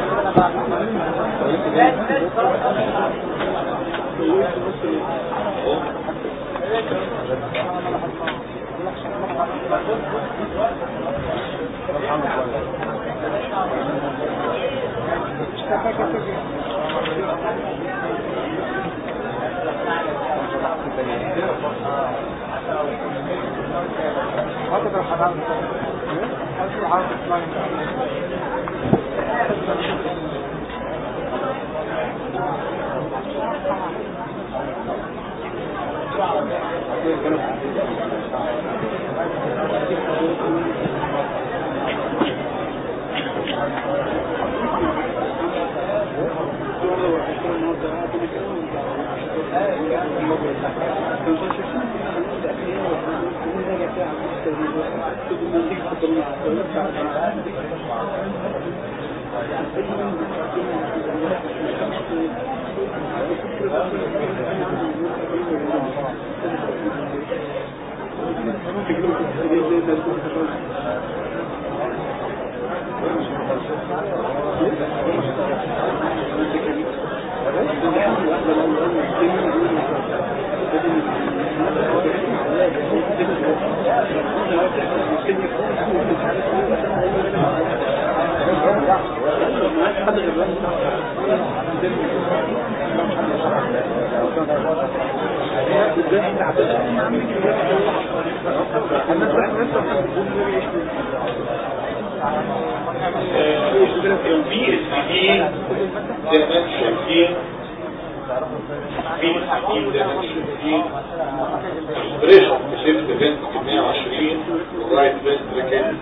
البي اس دي زي ما انتم شايفين في الحديد زي ما انتم شايفين البريشر في الليفت فنتركل 120 والرايت فنتركل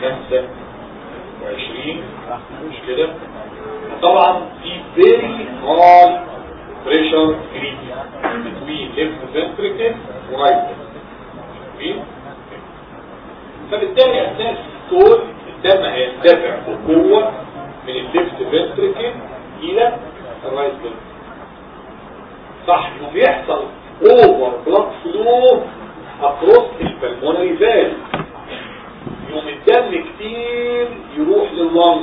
25 مش كده طبعا في فيري هاي بريشر جريد بين ليفت فنتركل ورايت فنتركل فبالتالي اساس طول الدم هيندفع بقوه من الليفت فنتركل الى الرايت فنتركل صح انه بيحصل اوفر بلاد فلو اكروس البلمونري فال يوم الدم كتير يروح لللنج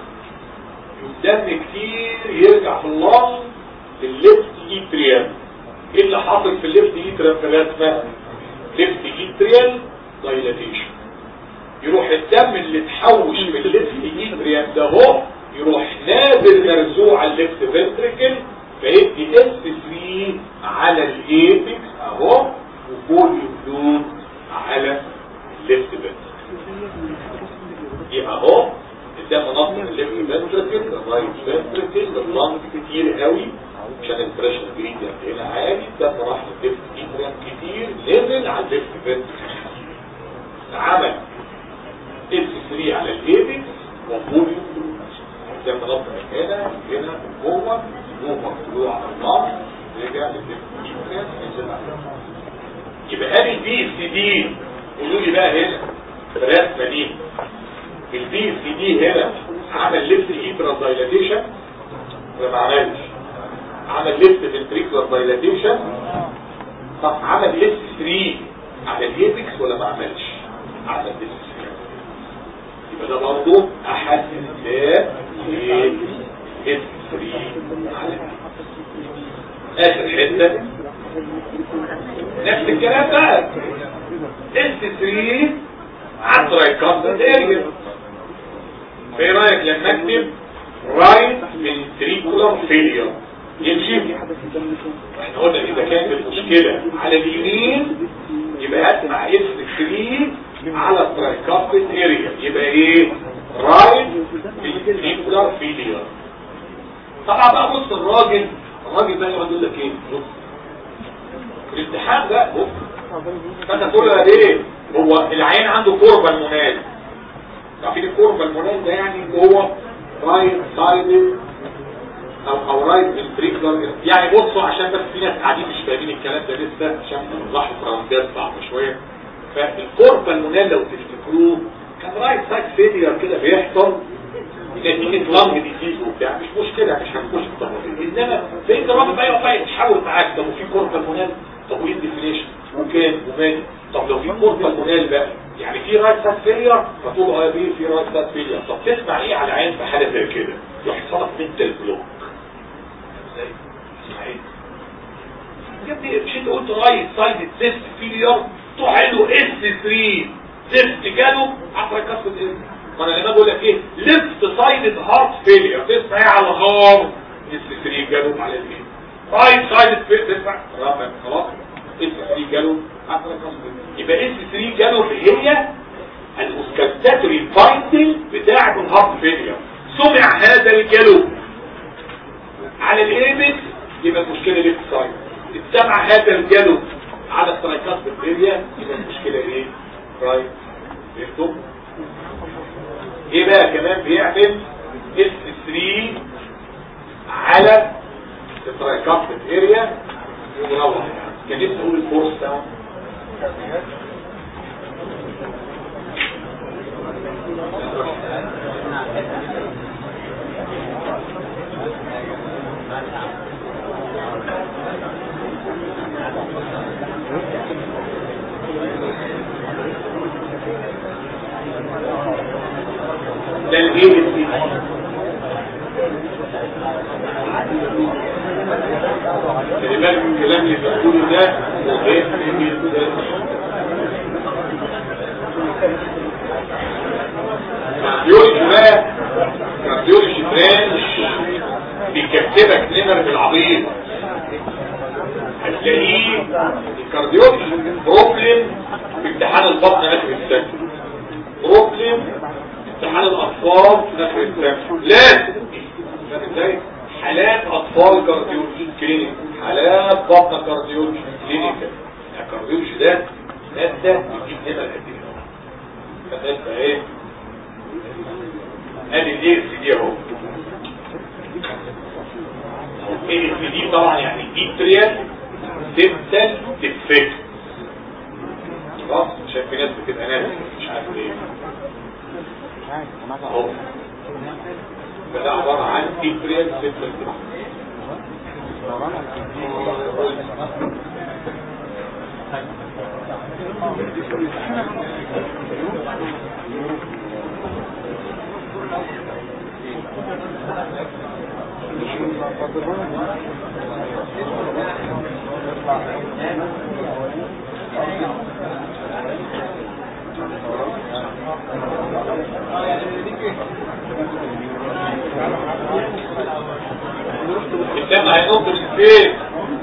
يوم الدم كتير يرجع في اللنج للليفت ايتريال ايه اللي حاصل في الليفت ايتريال في الرسمه ليفت ايتريال دايلاتيشن يروح الدم اللي اتحوش من الليفت ايتريال ده اهو يروح نازل مرزوع على الليفت فنتريكل فيدي اس 3 على الايبكس اهو وفوليو فلود على الليفت فنتريكل يبقى اهو الدم نط من الليفت فنتريكل للرايت فنتريكل لللنج كتير قوي عشان البريشر جريد هنا عالي الدم راح للليفت ايتريال كتير نزل على الليفت فنتريكل عمل اس 3 على الايبكس وفوليو فلود الدم نط من هنا هنا جوه جوه طلوع على النار رجع للديفينيشن نزل على يبقى هذه البي اس دي قولوا لي بقى هنا الرسمه دي البي اس دي هنا عمل ليفت ايترال دايلاتيشن ولا ما عملش عمل ليفت فنتريكولار دايلاتيشن طب عمل اس 3 على الايبكس ولا ما عملش عمل اس 3 يبقى ده برضه احد الاسباب اس 3 على اخر حته نفس الكلام بقى اس 3 على الترايكاستر اريا في رايك لما اكتب رايت فنتريكولار فيلير يمشي احنا قلنا اذا كانت المشكله على اليمين يبقى هسمع اس 3 على الترايكاستر اريا يبقى ايه رايت فنتريكولار فيلير طبعا بقى بص الراجل الراجل بقى يقعد يقول لك ايه بص الامتحان ده بص فانت تقول له ايه هو العين عنده كوربا المنال عارفين الكوربا المنال ده يعني هو رايت سايد او او رايت فنتريكولار يعني بصوا عشان بس في ناس قاعدين مش فاهمين الكلام ده لسه عشان بنوضحه في راوندات صعبه شويه فالكوربا المنال لو تفتكروه كان رايت سايد فيلير كده بيحصل نتيجة لانج ديزيز وبتاع مش مشكلة مش هنخش في التفاصيل انما فانت الراجل بقى يقعد يتحاول معاك طب وفي كوربا المنال طب وايه الديفينيشن وكان ومالي طب لو في كوربا المنال بقى يعني في رايت سايد فيلير فتقول اه بيه في رايت سايد فيلير طب تسمع ايه على عين في حالة زي كده يحصل لك منتال بلوك ازاي؟ اسمع ايه؟ يا ابني مش انت قلت رايت سايد تيست فيلير تروح له اس 3 تيست جاله عفوا كسر ايه؟ ما انا لما بقول لك ايه ليفت سايد هارت فيلير تسمع ايه على الغار اس 3 جاله على الايه رايت سايد فيلير تسمع رقم خلاص اس 3 جاله يبقى اس 3 جاله اللي هي الاوسكالتاتري فايندنج بتاع الهارت فيلير سمع هذا الجلو على الايبكس يبقى المشكله ليفت سايد اتسمع هذا الجلو على الترايكاست فيلير يبقى المشكله ايه رايت فهمتم ايه بقى كمان بيعمل اس 3 على الترايكاست اريا ومروح يعني ده الايه السي خلي بالك من الكلام اللي بتقوله ده مهم جدا كارديولوجي بقى كارديولوجي برانش بيكتبك نمر بالعبيط هتلاقيه الكارديولوجي بروبلم في امتحان البطن اخر السنه بروبلم امتحان الاطفال في اخر السنه لازم فاهم ازاي حالات اطفال كارديولوجي كلينيك حالات بطن كارديولوجي كلينيك الكارديولوجي ده ماده بتجيب نمر قد ايه فده ايه ادي الاي اس دي اهو الاي اس دي طبعا يعني اتريال سيبتال ديفكت خلاص شايف في ناس بتبقى ناس مش عارف ليه اهو فده عباره عن اتريال سيبتال ديفكت الدم هينط من فين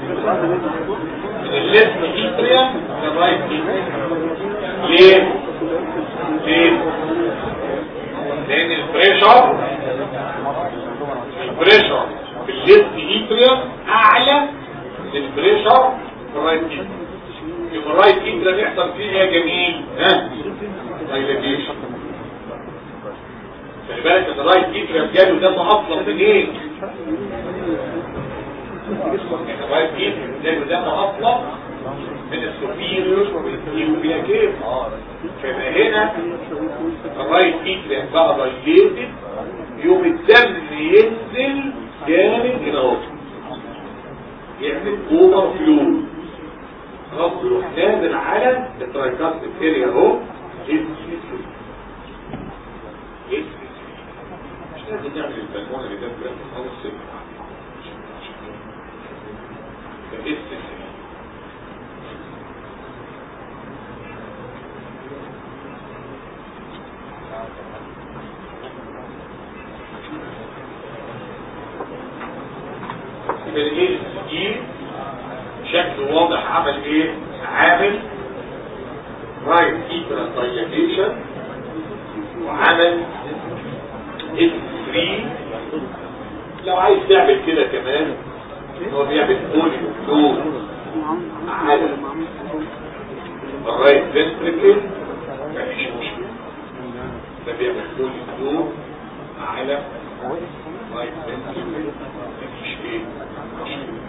من الليفت ايتريم للرايت ليه ليه لان البريشر البريشر في الليفت ايتريم اعلى من البريشر في الرايت ايتريم يبقى الرايت ايتريم يحصل فيه يا جميل ها دايلاتيشن خلي بالك ان الرايت ايتريم جاله دم اصلا منين الرايت ايتريم جاله دم اصلا من السوبيريور والإيوبيا كيف فيبقى هنا الرايت ايتريم بقى دايليتد يوم الدم ينزل جامد هنا اهو يعمل اوفر فلو خلاص يروح نازل على الترايكاستيك اريا اهو مش لازم نعمل البلمون اللي ده بجد خالص اس يبقى الايه دي شكل واضح عمل ايه عامل رايت ايترا دايلاتيشن وعمل اس 3 لو عايز تعمل كده كمان هو بيعمل بولي فلو على الرايت فنتريكل مفيش مشكله ده بيعمل بولي فلو على الرايت فنتريكل مفيش ايه مشكله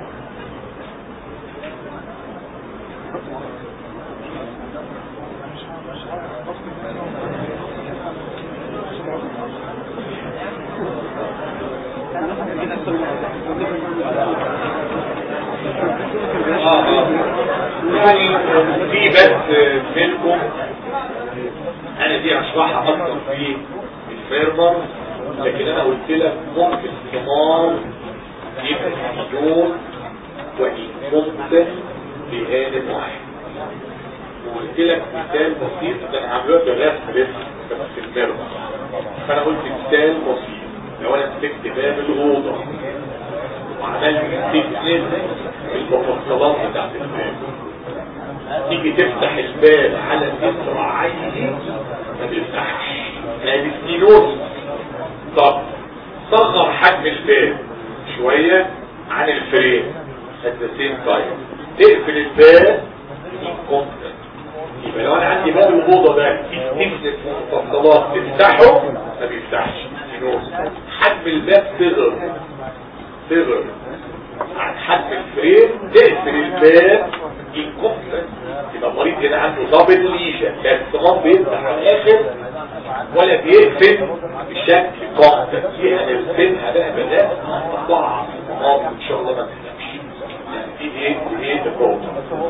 آه آه. يعني في بس منكم انا دي هشرحها اكتر في الفيرمر لكن انا قلت لك ممكن ثمار يبقى مليون وإن ممكن بآن واحد وقلت لك مثال بسيط ده انا عامله لك رسم بس بس الفيرمر فانا قلت مثال بسيط لو انا مسكت باب الاوضه وعملت تكنس المفصلات بتاعت الباب تيجي تفتح الباب على مصراعيه ما بيفتحش هذه سنينوس طب صغر حجم الباب شوية عن الفريم at the same time تقفل الباب الكونتنت يبقى لو انا عندي باب الاوضه ده تكنس المفصلات تفتحه ما بيفتحش سنينوس حجم الباب صغر صغر عن حجم الفريم تقفل الباب الكونتنت يبقى المريض هنا عنده دبل ليجن لا الصمام بيفتح على الاخر ولا بيقفل بشكل كونتنت فيها نرسمها بقى بدات تطلع الصمام ان شاء الله ما تفهمش يعني دي ايه دي ايه ده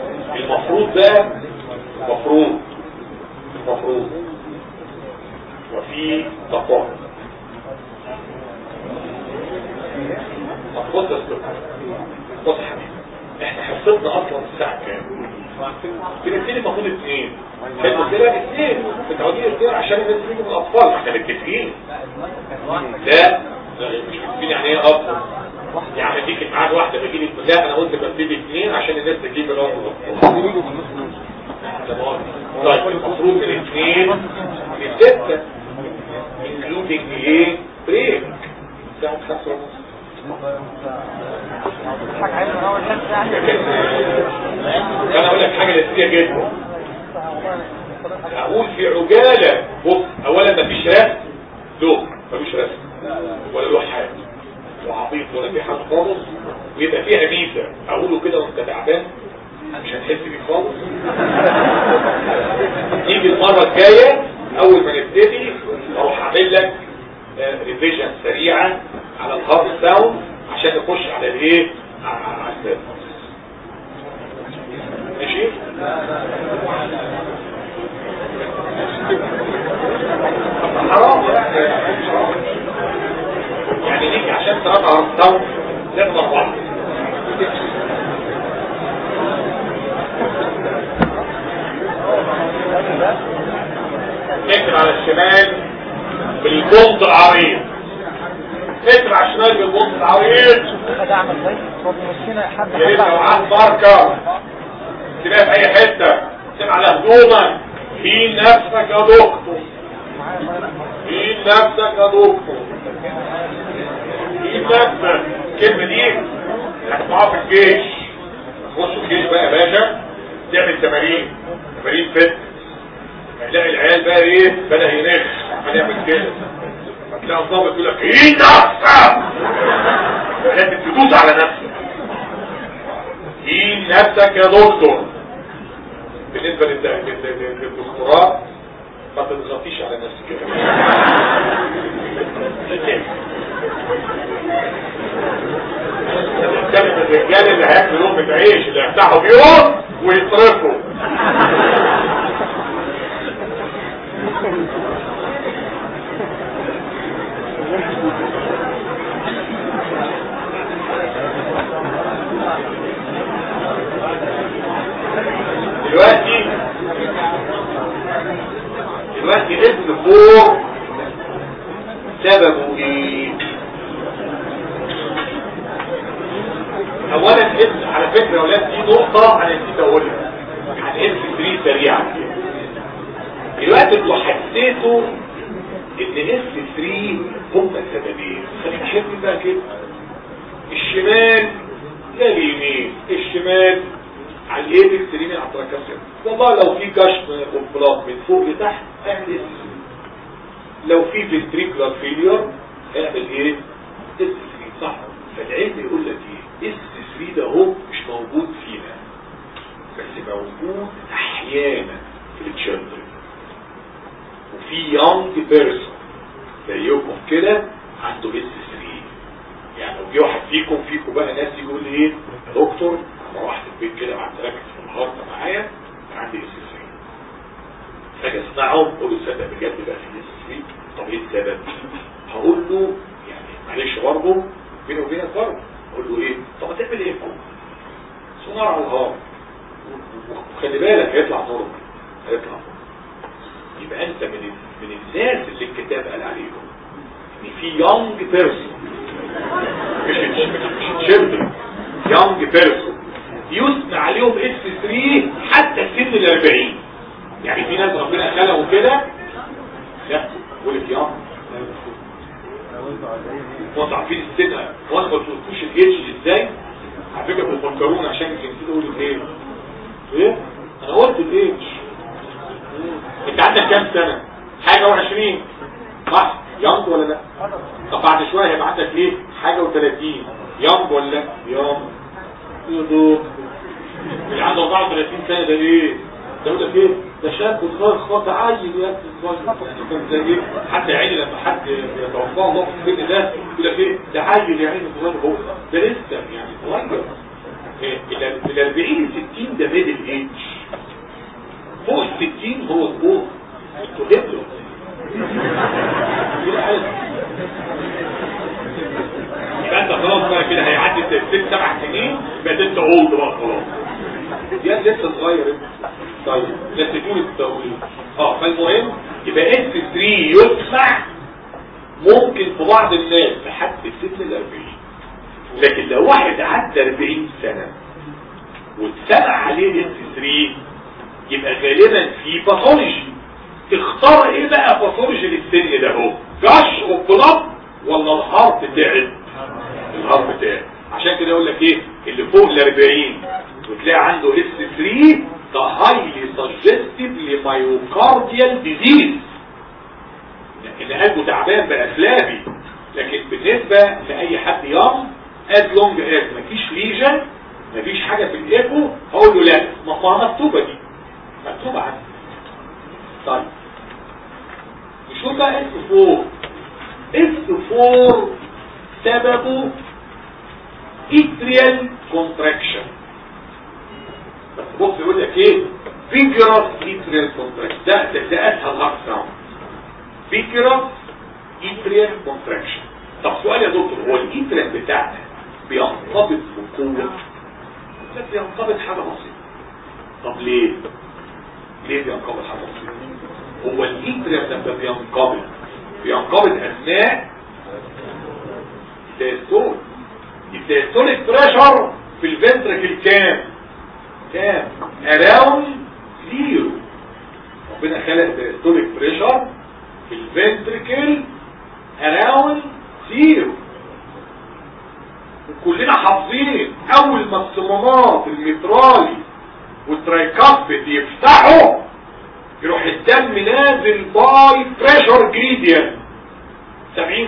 المفروض بقى المفروض المفروض وفي تقوى بص يا استاذ بص يا حبيبي احنا حصتنا اصلا الساعه كام بنبتدي المفروض اثنين حلو كده اثنين متعودين اثنين عشان الناس تيجي من الاطفال احنا متفقين لا مش متفقين يعني ايه اب يعني تيجي معاك واحده بجيب اثنين لا انا قلت ببتدي اثنين عشان الناس تجيب الارض طيب المفروض من اثنين لستة including ايه بريك الساعة خمسة ونص انا اقول لك حاجة لسية جدا اقول في عجالة بص اولا مفيش رسم له مفيش رسم ولا له حاجة وعبيط ولا في حاجة خالص ويبقى فيها ميزة اقوله كده وانت تعبان مش هتحس بيه خالص نيجي المرة الجاية اول ما نبتدي اروح اعمل لك ريفيجن سريعة على الهارد ساوند عشان نخش على الايه على السيرفر ماشي حرام يعني نيجي عشان تراجع هارد ساوند لازم اربعة نكتب على الشمال بالبنط العريض نكتب على الشمال بالبنط العريض يا ريت لو معاك ماركر تلاقي في اي حته تكتب على هدومك في نفسك يا دكتور في نفسك يا دكتور في نفسك الكلمه دي هتسمعوها في الجيش تخش الجيش بقى يا باشا تعمل تمارين تمارين فتنس هتلاقي العيال بقى ايه بدأ ينخ هنعمل كده هتلاقي الضابط يقول لك ايه نفسك لازم تدوس على نفسك ايه نفسك يا دكتور بالنسبة للدكتوراه ما تضغطيش على نفسك كده كانت الرجال اللي هياكلوا لهم عيش اللي هيفتحوا بيوت ويصرفوا دلوقتي دلوقتي اسم فور سببه ايه اولا اسم على فكرة يا ولاد دي نقطة انا نسيت اقولها عن اسم 3 سريعا دلوقتي انتوا حسيتوا ان اس 3 هم سببين خلينا نحس بقى كده الشمال لا اليمين الشمال على الايبكس اليمين على التراكاسيون والله لو في كشف قنبلات من فوق لتحت اعمل اس لو في فنتريكولار فيلير اعمل ايه اس 3 صح فالعلم يقول لك ايه اس 3 ده هو مش موجود فينا بس موجود احيانا في التشيلدرن وفي يونج بيرسون زيكم كده عنده اس 3 يعني لو جه واحد فيكم فيكم بقى ناس يقول لي ايه يا دكتور انا رحت البيت كده قعدت راكز في النهارده معايا كان عندي اس 3 فاجي اسمعهم اقول له صدق بجد بقى في اس 3 طب ايه السبب؟ هقول له يعني معلش برضه بيني وبينك برضه اقول له ايه؟ طب هتعمل ايه فوق؟ سونار على الهواء وخلي بالك هيطلع نور هيطلع نور يبقى انت من من الناس اللي الكتاب قال عليهم ان في يونج بيرسون مش مش children يونج بيرسون يثنى عليهم اس 3 حتى سن ال 40 يعني في ناس ربنا خلقوا كده لا يقول لك يونج وانتوا عارفين السن وانا ما قلتلكوش الاتش ازاي على فكره بتفكروني عشان الجنسيه اقول الايه ايه انا قلت الاتش انت عندك كام سنة حاجة وعشرين صح يونج ولا لا طب بعد شوية هيبقى عندك ايه حاجة وثلاثين يونج ولا لا يونج يدوب اللي عنده 34 سنة ده ايه ده يقول لك ايه ده شاب وصغير خاطئ عيل يا ابني صغير كان زي ايه حتى يا عيني لما حد يتوفاه الله في السن ده يقول لك ايه ده عيل يا عيني صغير هو ده لسه يعني صغير إيه ال 40 60 ده ميدل ايج فوق الستين هو الجوه انتوا هبلوا كده ألف يبقى انت خلاص بقى كده هيعدي ست سبع سنين بقى انت اولد بقى خلاص يا لسه صغير انت طيب لا تكون التأويل اه فالمهم يبقى اس 3 يسمع ممكن في بعض الناس لحد سن ال 40 لكن لو واحد عدى 40 سنة واتسمع عليه اس 3 يبقى غالبا في باثولوجي اختار ايه بقى باثولوجي للسن ده هو جش وبلط ولا الهارت تعب الهارت تعب عشان كده يقول لك ايه اللي فوق ال 40 وتلاقي عنده اس 3 ده هايلي سجستيف لمايوكارديال ديزيز ان قلبه تعبان بقى فلابي لكن بالنسبة لأي حد يوم as long as مفيش ليجن مفيش حاجة في الايكو هقول له لا ما مكتوبة دي مكتوبة عندي طيب نشوف بقى اس 4 اس 4 سببه اتريال كونتراكشن بس بص يقول لك ايه فيجرس اتريال كونتراكشن ده ده, ده اسهل هارت ساوند فيجرس اتريال كونتراكشن طب سؤال يا دكتور هو الاتريال بتاعنا بينقبض بقوه لا بينقبض حاجه بسيطه طب ليه ليه بينقبض حاجه بسيطه هو الاتريال لما بينقبض بينقبض اثناء الدايستول الدايستوليك بريشر في الفنتركل كام كام اراوند زيرو ربنا خلق دايستوليك بريشر في الفنتركل اراوند زيرو وكلنا حافظين اول ما الصمامات المترالي والترايكاسبيد يفتحوا يروح الدم نازل باي بريشر جريديان 70 75%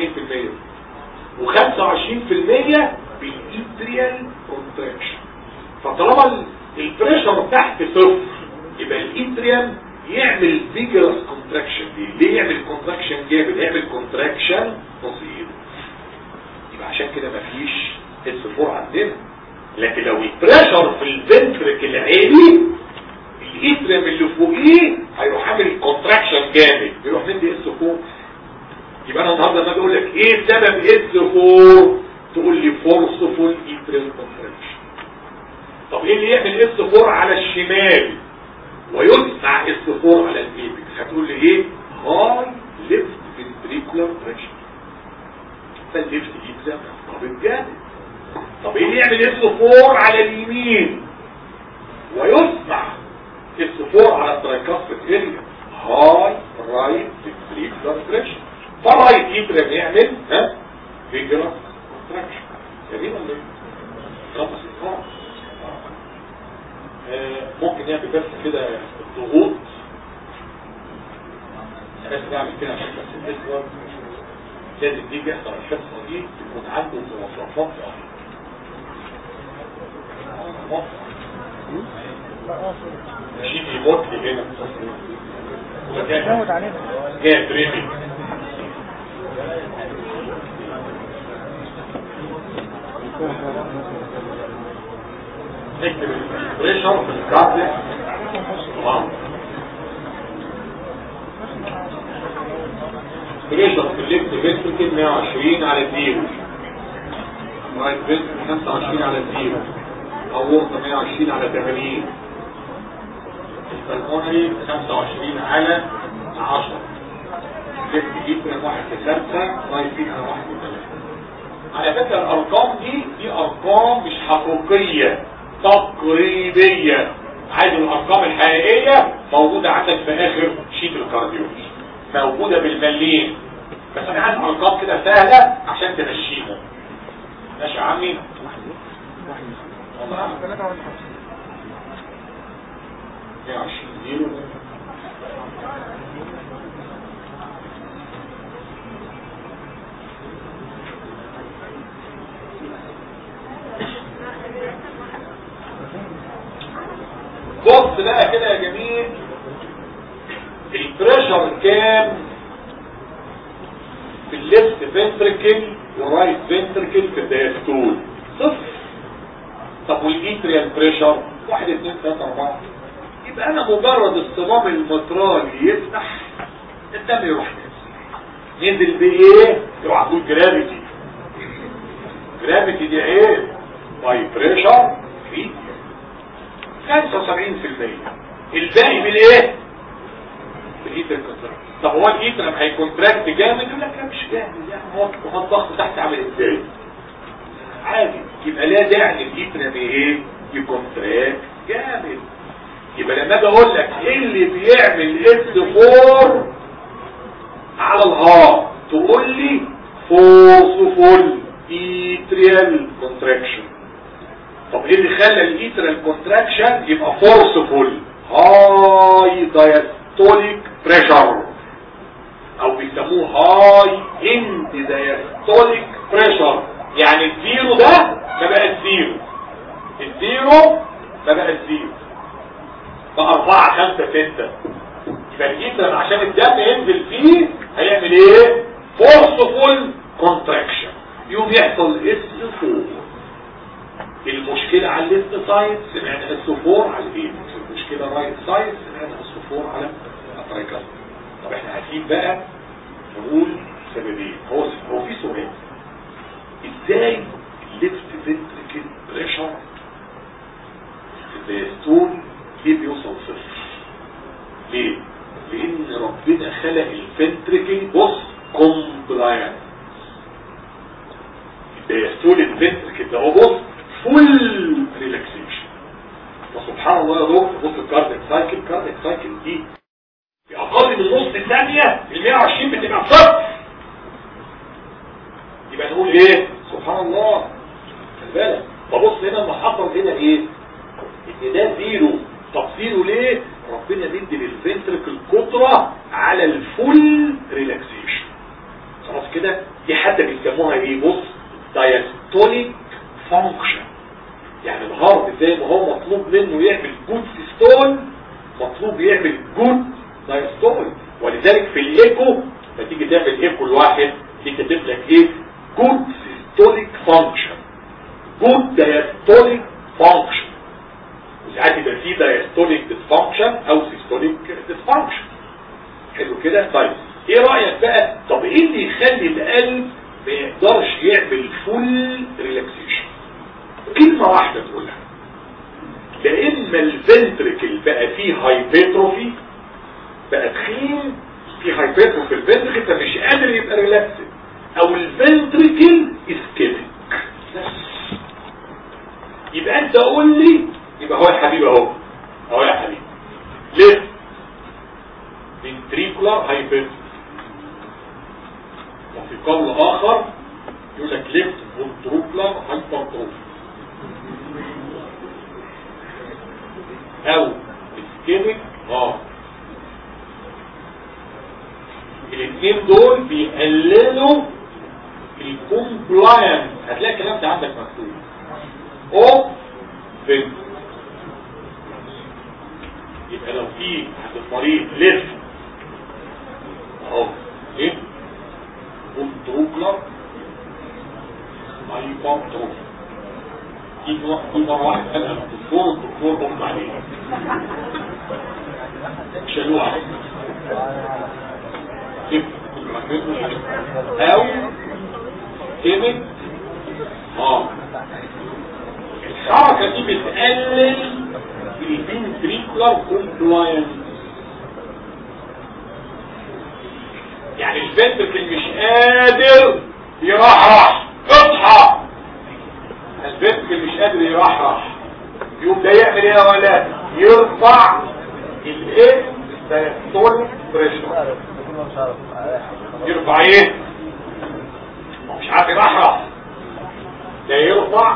و25% بالإتريال كونتراكشن فطالما البريشر تحت صفر يبقى الإتريال يعمل فيجرس كونتراكشن دي ليه يعمل كونتراكشن جامد يعمل كونتراكشن بسيط يبقى عشان كده مفيش اس 4 عندنا لكن لو البريشر في الفنتركل عالي الاتريم اللي فوقيه هيروح عامل كونتراكشن جامد يروح مدي اس 4 يبقى انا النهارده لما اقول لك ايه سبب اس 4 تقول لي فورسفول اتريم كونتراكشن طب ايه اللي يعمل اس 4 على الشمال ويسمع اس 4 على الايبكس هتقول لي ايه هاي ليفت فنتريكولار بريشر فالليفت اتريم قابل جامد طب ايه اللي يعمل اس 4 على اليمين ويسمع اس 4 على الترايكاسبيد اريا هاي رايت فنتريكولار بريشر فالرايت اتريم يعمل ها فيجرا كونتراكشن جميل ولا ايه؟ خمس ارقام ممكن نعمل بس كده الضغوط انا بس بعمل كده عشان بس الاسود لازم دي بيحصل الحصه دي تكون عنده مواصفات ماشي يموت لي هنا زود علينا جاي دريمي نكتب البريشر في الكابل تمام بريشر في الليفت فينتركل 120 على الزيرو رايت فينتركل 25 على الزيرو اورطه 120 على 80 البلمونري 25 على 10 ليفت جيب واحد لخمسة رايت فين على واحد لثلاثة على فكرة الارقام دي دي ارقام مش حقيقية تقريبية عايز الارقام الحقيقية موجودة عندك في اخر شيت الكارديولوجي موجودة بالمليين بس انا عايز ارقام كده سهلة عشان تمشيهم ماشي يا عمي والله ثلاثة ولا خمسة 120 زيرو بص بقى كده يا جميل البريشر كام في الليفت فنتركل والرايت فنتركل في الدايستول صفر طب والاتريال بريشر واحد اتنين تلاته اربعه يبقى انا مجرد الصمام المترالي يفتح الدم يروح نازل نزل بايه اوعى تقول جرافيتي جرافيتي دي ايه باي بريشر في 75% الباقي بالايه بالايتر كونتراكت طب هو الايتر لما هيكونتراكت جامد يقول لك لا مش جامد يعني هو هو الضغط تحت عامل ازاي عادي يبقى لا داعي الايتر ايه يكونتراكت جامد يبقى لما اجي اقول لك ايه اللي بيعمل اس 4 على الهار تقول لي فورسفول ايتريال كونتراكشن طب ايه اللي خلى الايتريال كونتراكشن يبقى فورسفول هاي دايستوليك بريشر او بيسموه هاي اند دايستوليك بريشر يعني الزيرو ده ما بقى الزيرو الزيرو ما بقى الزيرو بقى اربعة خمسة ستة يبقى الايتريال عشان الدم ينزل فيه هيعمل ايه فورسفول كونتراكشن يوم يحصل اس فور المشكلة على الليفت سايد سمعنا اس فور على الايه المشكلة رايت سايد سمعنا اس فور على الترايكاس طب احنا عايزين بقى نقول سببين هو هو في سؤال ازاي الليفت فنتريكل بريشر في الدايستول ليه بيوصل صفر ليه لان ربنا خلق الفنتريكل بص كومبلاينس الدايستول الفنتريكل ده هو بص فول ريلاكسيشن وسبحان الله يا دكتور بص الكارديك سايكل الكارديك سايكل دي في اقل من نص ثانيه ال 120 بتبقى صفر يبقى نقول ايه سبحان الله خلي بالك ببص هنا اللي حصل هنا ايه ان ده زيرو طب زيرو ليه ربنا مدي للفنتركل قدره على الفول ريلاكسيشن خلاص كده دي حتى بيسموها ايه بص دايستوليك فانكشن يعني الهارد زي ما هو مطلوب منه يعمل جود سيستول مطلوب يعمل جود دايستول ولذلك في الايكو لما تيجي تعمل ايكو الواحد دي كاتب لك ايه جود سيستوليك فانكشن جود دايستوليك فانكشن وساعات يبقى فيه دايستوليك ديسفانكشن او سيستوليك ديسفانكشن حلو كده طيب ايه رايك بقى طب ايه اللي يخلي القلب ما يقدرش يعمل فول ريلاكسيشن كلمة واحدة تقولها لان الفنتركل بقى فيه هايبيتروفي بقى تخين في هايبيتروفي في الفنتركل فمش قادر يبقى ريلاكسد او الفنتركل اسكيميك يبقى انت قول لي يبقى هو يا حبيبي اهو اهو يا حبيبي ليه ventricular hypertrophy وفي قول اخر يقول لك ليفت ventricular hypertrophy او ischemic اه الاثنين دول بيقللوا الكومبلاينس هتلاقي الكلام ده عندك مكتوب او فين يبقى لو في عند المريض ليفت اهو ايه كونتروكلر هايبرتروفي دي نوع كل مره واحد قالها الدكتور الدكتور هم عليه شالوه عليه او كيميك اه الحركة دي بتقلل الفنتريكولار كومبلاينس يعني الفنتركل مش قادر يرحرح اصحى الفنتركل مش قادر يرحرح يقوم ده يعمل ايه يا ولاد يرفع الايه الدايستول بريشر يرفع ايه مش عارف يرحرح ده يرفع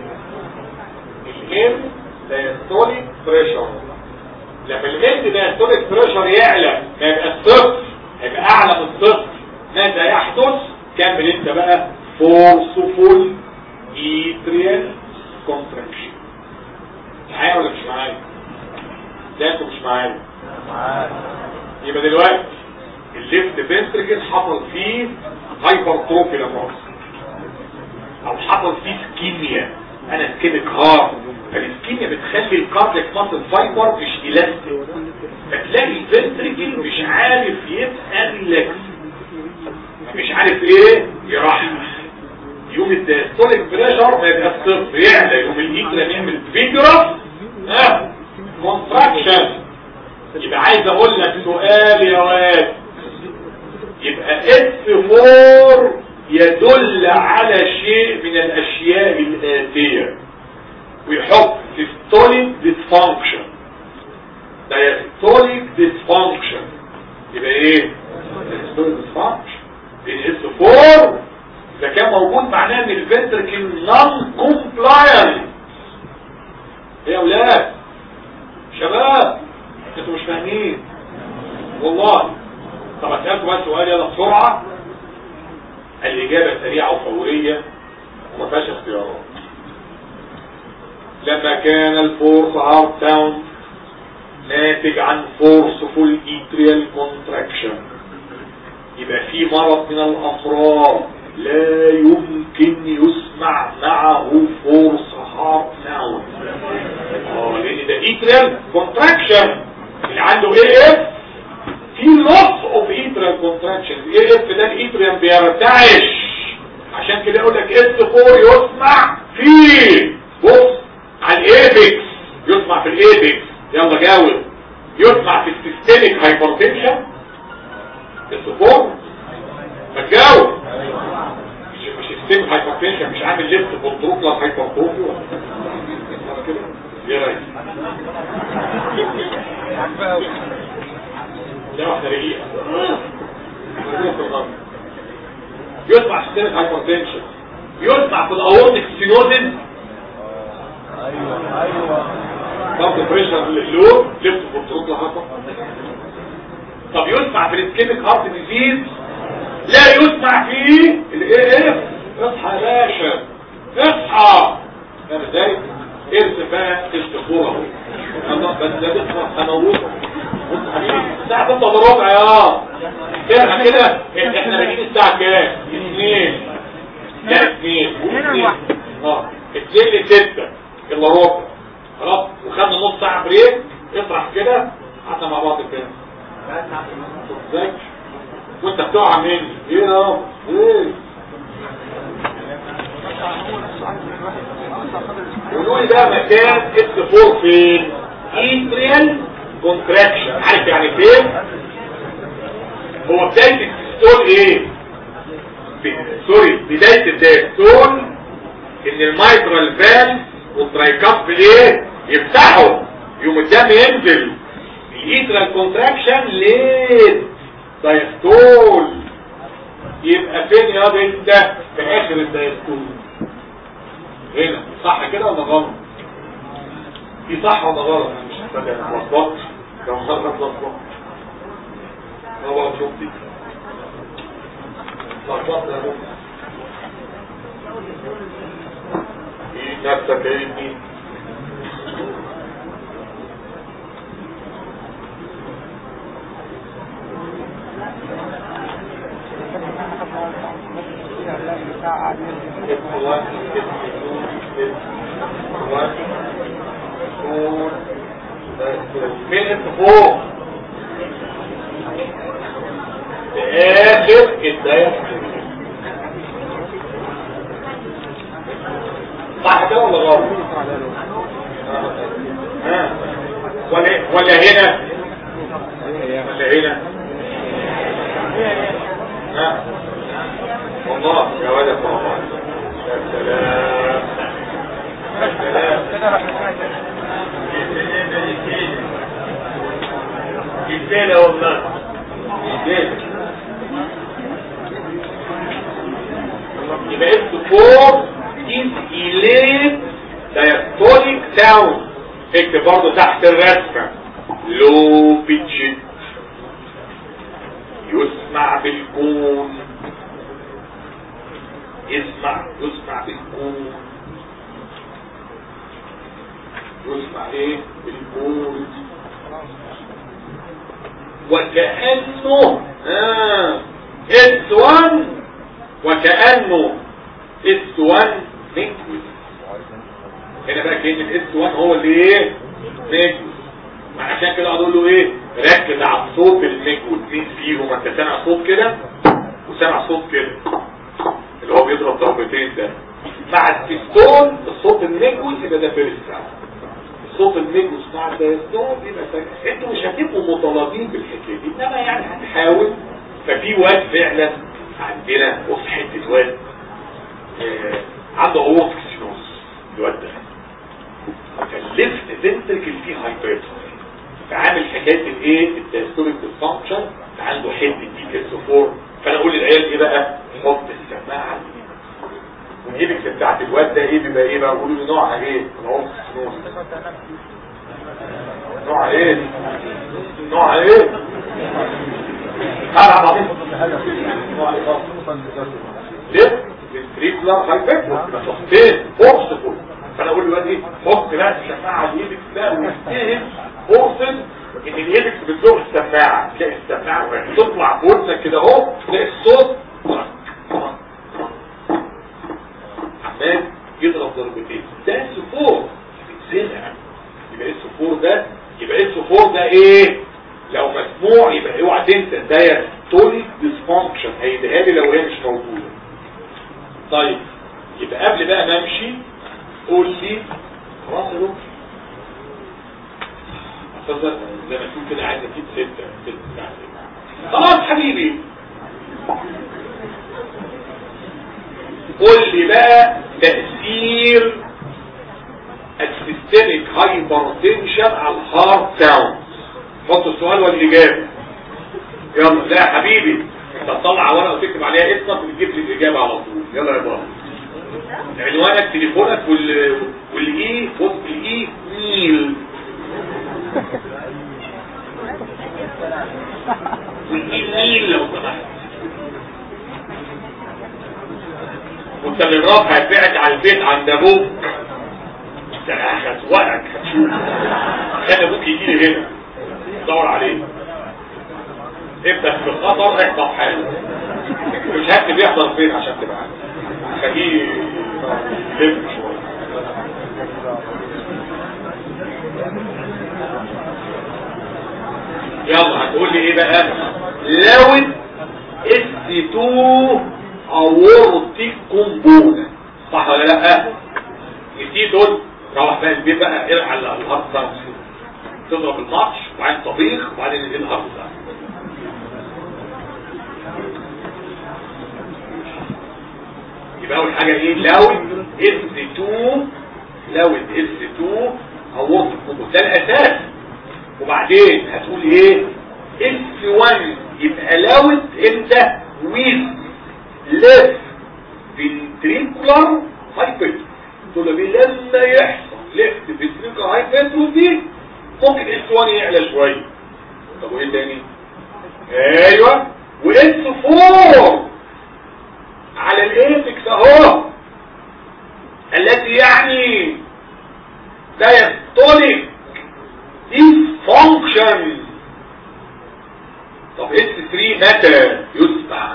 الام دايستوليك بريشر لما الام دايستوليك بريشر يعلى ما يبقى الصفر هيبقى اعلى من الصفر ماذا يحدث كمل انت بقى فورسفول ايتريال كونتراكشن معايا ولا مش معايا لا انتوا مش معايا يبقى دلوقتي الليفت فنتركل حصل فيه هايبرتروفي لمؤاخذه او حصل فيه سكيميا انا سكيميك هارت فالسكيميا بتخلي الكارديك ماسل فايبر مش الاستيك فتلاقي الفنتركل مش عارف يبقى ريلاكس مش عارف ايه يرحم يوم الدايستوليك بريشر ما يبقى صفر يعلى يوم الايكلا يعمل فيجرا ها كونتراكشن يبقى عايز اقول لك سؤال يا واد يبقى اس 4 يدل على شيء من الاشياء الاتيه ويحط systolic dysfunction diastolic dysfunction يبقى ايه systolic dysfunction لان اس 4 ده كان موجود معناه ان الفنتركل نون كومبلاينت ايه يا اولاد شباب انتوا مش فاهمين والله طب اسالكم بقى سؤال يلا بسرعه الاجابه سريعه وفوريه وما فيهاش اختيارات لما كان الفورس هارت ساوند ناتج عن فورسفول ايتريال كونتراكشن يبقى في مرض من الامراض لا يمكن يسمع معه فورس هارت ساوند اه لان ده ايتريال كونتراكشن اللي عنده ايه اف في لوس اوف ايتريال كونتراكشن ايه اف ده الايتريال بيرتعش عشان كده يقول لك اس 4 يسمع فيه بص على الايبكس يسمع في الايبكس يلا جاوب يسمع في السيستميك هايبرتنشن اس 4 ما تجاوب مش مش السيستميك هايبرتنشن مش عامل ليفت كنترول هايبرتروفي ولا كده يا ريس ده واحده رقيقه يسمع في السيستميك هايبرتنشن يسمع في الاورتيك ستينوزن ايوه ايوه ضغط بريشر للو ليفت كنترول هايبر طب يسمع في الاسكيميك هارت ديزيز لا يسمع فيه الايه اف اصحى يا باشا اصحى فاهم ازاي ارسم بقى استخوره اهو انا بس ده بصحى هنوصل بص حبيبي الساعه 6 الا ربع يا كده كده احنا راجعين الساعه كام 2 لا 2 اتنين واحد. اه 2 ل 6 الا ربع خلاص وخدنا نص ساعه بريك اطرح كده قعدنا مع بعض كده ازاي وانت بتقع مني ايه يا رب ايه قولوا لي بقى مكان اس 4 فين ايتريال كونتراكشن عارف يعني فين هو بدايه الستول ايه ب- سوري بدايه الدايستول ان المايترال فال والترايكاب ايه يفتحوا يوم الدم ينزل الايترال كونتراكشن ليه دايستول يبقى فين يا انت في اخر الدايستول هنا صح كده ولا غلط دي صح ولا غلط انا مش فاكر انا اتلخبطت لو غلط اتلخبطت هو شفتي اتلخبطت يا بابا ايه نفسك يا ابني اسم واحد اسم اثنين اسم واحد فور فين اسم فوق في اخر الدايره صح كده ولا غلط ها ولا ولا هنا ولا هنا ها والله يا ولد والله يا سلام يا سلام كده راح نسمع جديدة والله جديدة يبقى اسم فور is elate diastolic sound اكتب برضه تحت الرسمة low pitched يسمع بالكون يسمع يسمع بالكون يسمع ايه بالكون وكأنه آه اس 1 وكأنه اس 1 نيكوس هنا بقى كلمة اس 1 هو اللي ايه نيكوس عشان كده اقعد اقول له ايه ركز على الصوت المجود مين فيهم انت سامع صوت كده وسامع صوت كده اللي هو بيضرب ضربتين ده مع التستون الصوت المجود يبقى ده فيرست الصوت المجود مع التستون يبقى سكند انتوا مش هتبقوا مطالبين بالحكايه دي انما يعني هنحاول ففي واد فعلا عندنا بص حته واد آه، عنده عروض كسينوس الواد ده فالليفت فنتركل فيه هايبرتروفي فعامل حكايه الايه الدايستوليك ديسفانكشن عنده حته دي اس 4 فانا اقول للعيال ايه بقى حط السماعه والهيبكس بتاعت الواد ده ايه بيبقى ايه بقى قولوا لي نوعها ايه العمق سنوس نوعها ايه نوعها ايه تعالى بعضين نوعها ايه بقى؟ ليه التريبلر هايبرتروفي فين فورسفول فانا اقول له ايه حط بقى السماعه على الايبكس ده واجتهد فرصه ان الايبكس بتزوق السماعه تلاقي السماعه وهي تطلع بودنك كده اهو تلاقي الصوت عمال يضرب ضربتين ده اس 4 بيتزرع يبقى اس 4 ده يبقى اس 4 ده ايه لو مسموع يبقى اوعى تنسى ده تونيك ديسفانكشن هيديها لي لو هي مش موجوده طيب يبقى قبل بقى ما امشي قول لي خلاص يا دكتور أستاذ زي ما تقول كده عايز اجيب ستة ستة ساعة خلاص حبيبي قول لي بقى تأثير السيستميك هايبرتنشن على الهارت ساوند حط السؤال والإجابة يلا لا يا حبيبي انت تطلع ورقة وتكتب عليها اسمك وتجيب لي الإجابة على طول يلا يا بابا عنوانك تليفونك وال والاي بص الاي ميل والاي ميل لو سمحت والتلغراف هيتبعت على البيت عند ابوك ده هتوقعك هتشوف خلي ابوك يجي لي هنا دور عليه ابدا في الخطر احضر حاله مش هكتب يحضر فين عشان تبقى عارف خليه يلف شويه يلا هتقول لي ايه بقى لو اس 2 اورتيك كومبونا صح ولا لا نسيت دول روح بقى البيت بقى العب على الهارد ساوند تضرب الماتش وبعدين طبيخ وبعدين الهارد ساوند يبقى اول حاجه ايه لو اس 2 لو اس 2 اورتيك كومبونا ده الاساس وبعدين هتقول ايه اس 1 يبقى لو امتى ويز left ventricular hypertrophy تقول له لما يحصل left ventricular hypertrophy ممكن اس 1 يعلى شويه طب وايه تاني ايوه واس 4 على الايبكس اهو التي يعني diastolic dysfunction طب اس 3 متى يسمع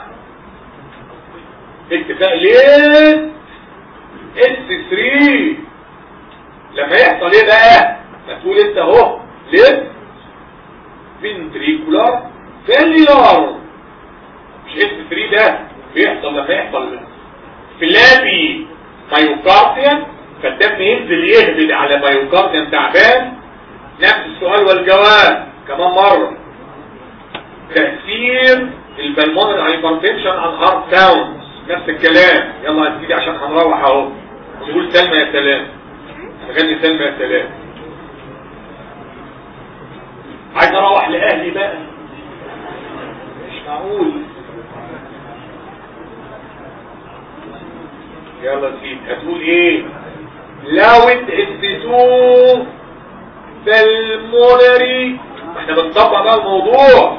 اتفاق ليه اس 3 لما يحصل ايه بقى ما تقول انت اهو ليه فنتريكولار فيليار مش اس 3 ده بيحصل لما يحصل فلابي مايوكارديان فالدم ينزل يهبد على مايوكارديان تعبان نفس السؤال والجواب كمان مرة تأثير البلمونر هايبرتنشن عن هارت ساوند نفس الكلام يلا يا سيدي عشان هنروح اهو نقول سلمى يا سلام هنغني سلمى يا سلام عايز اروح لاهلي بقى مش معقول يلا يا سيدي هتقول ايه لو اتسسوه بالمونري احنا بنطبق بقى الموضوع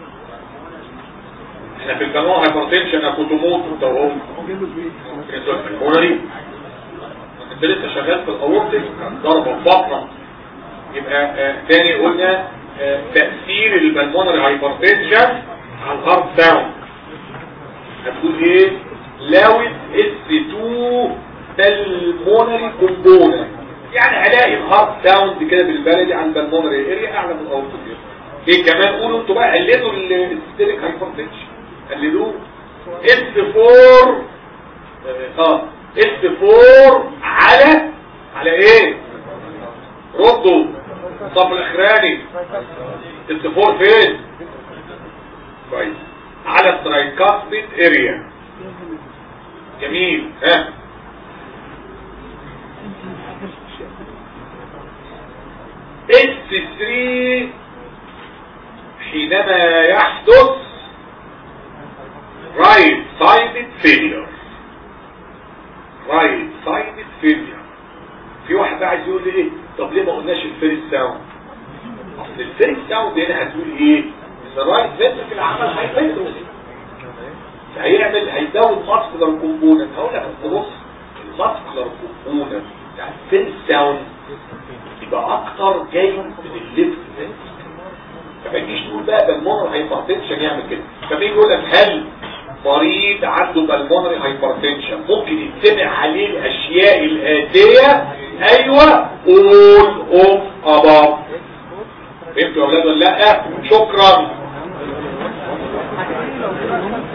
احنا في القانون هايبرتنشن اكو تموت وانت وهو المونري انت لسه شغال في الاورتك ضربه في بطنك يبقى آه تاني قلنا آه تأثير البلمونري هايبرتنشن على الهارت ساوند هتقول ايه لو اس 2 بالمونري كومبوننت يعني هلاقي الهارت ساوند كده بالبلدي عند البلمونري اريا اعلى من الاورتو ايه كمان قولوا انتوا بقى قلدوا الستيريك هايبرتنشن قلدوه اس 4 اه اس 4 على على ايه ردوا الصف الاخراني اس 4 فين كويس على الترايكاسبيد اريا جميل ها اس 3 حينما يحدث right sided failure right sided failure في واحد بقى عايز يقول لي ايه طب ليه ما قلناش الفيرست ساوند اصل الفيرست ساوند هنا هتقول ايه ان الرايت فيتر في العمل هيفيدرس هيعمل هيزود ماسكولار كومبوننت هقول لك بص الماسكولار كومبوننت بتاع الفيرست ساوند يبقى اكتر جاي من الليفت فما يجيش تقول بقى بالمونر هايبرتنشن يعمل كده فبيجي يقول لك هل مريض عنده بالمونري هايبرتنشن ممكن يتسمع عليه الاشياء الاتيه ايوه all of above فهمتوا يا اولاد ولا لا شكرا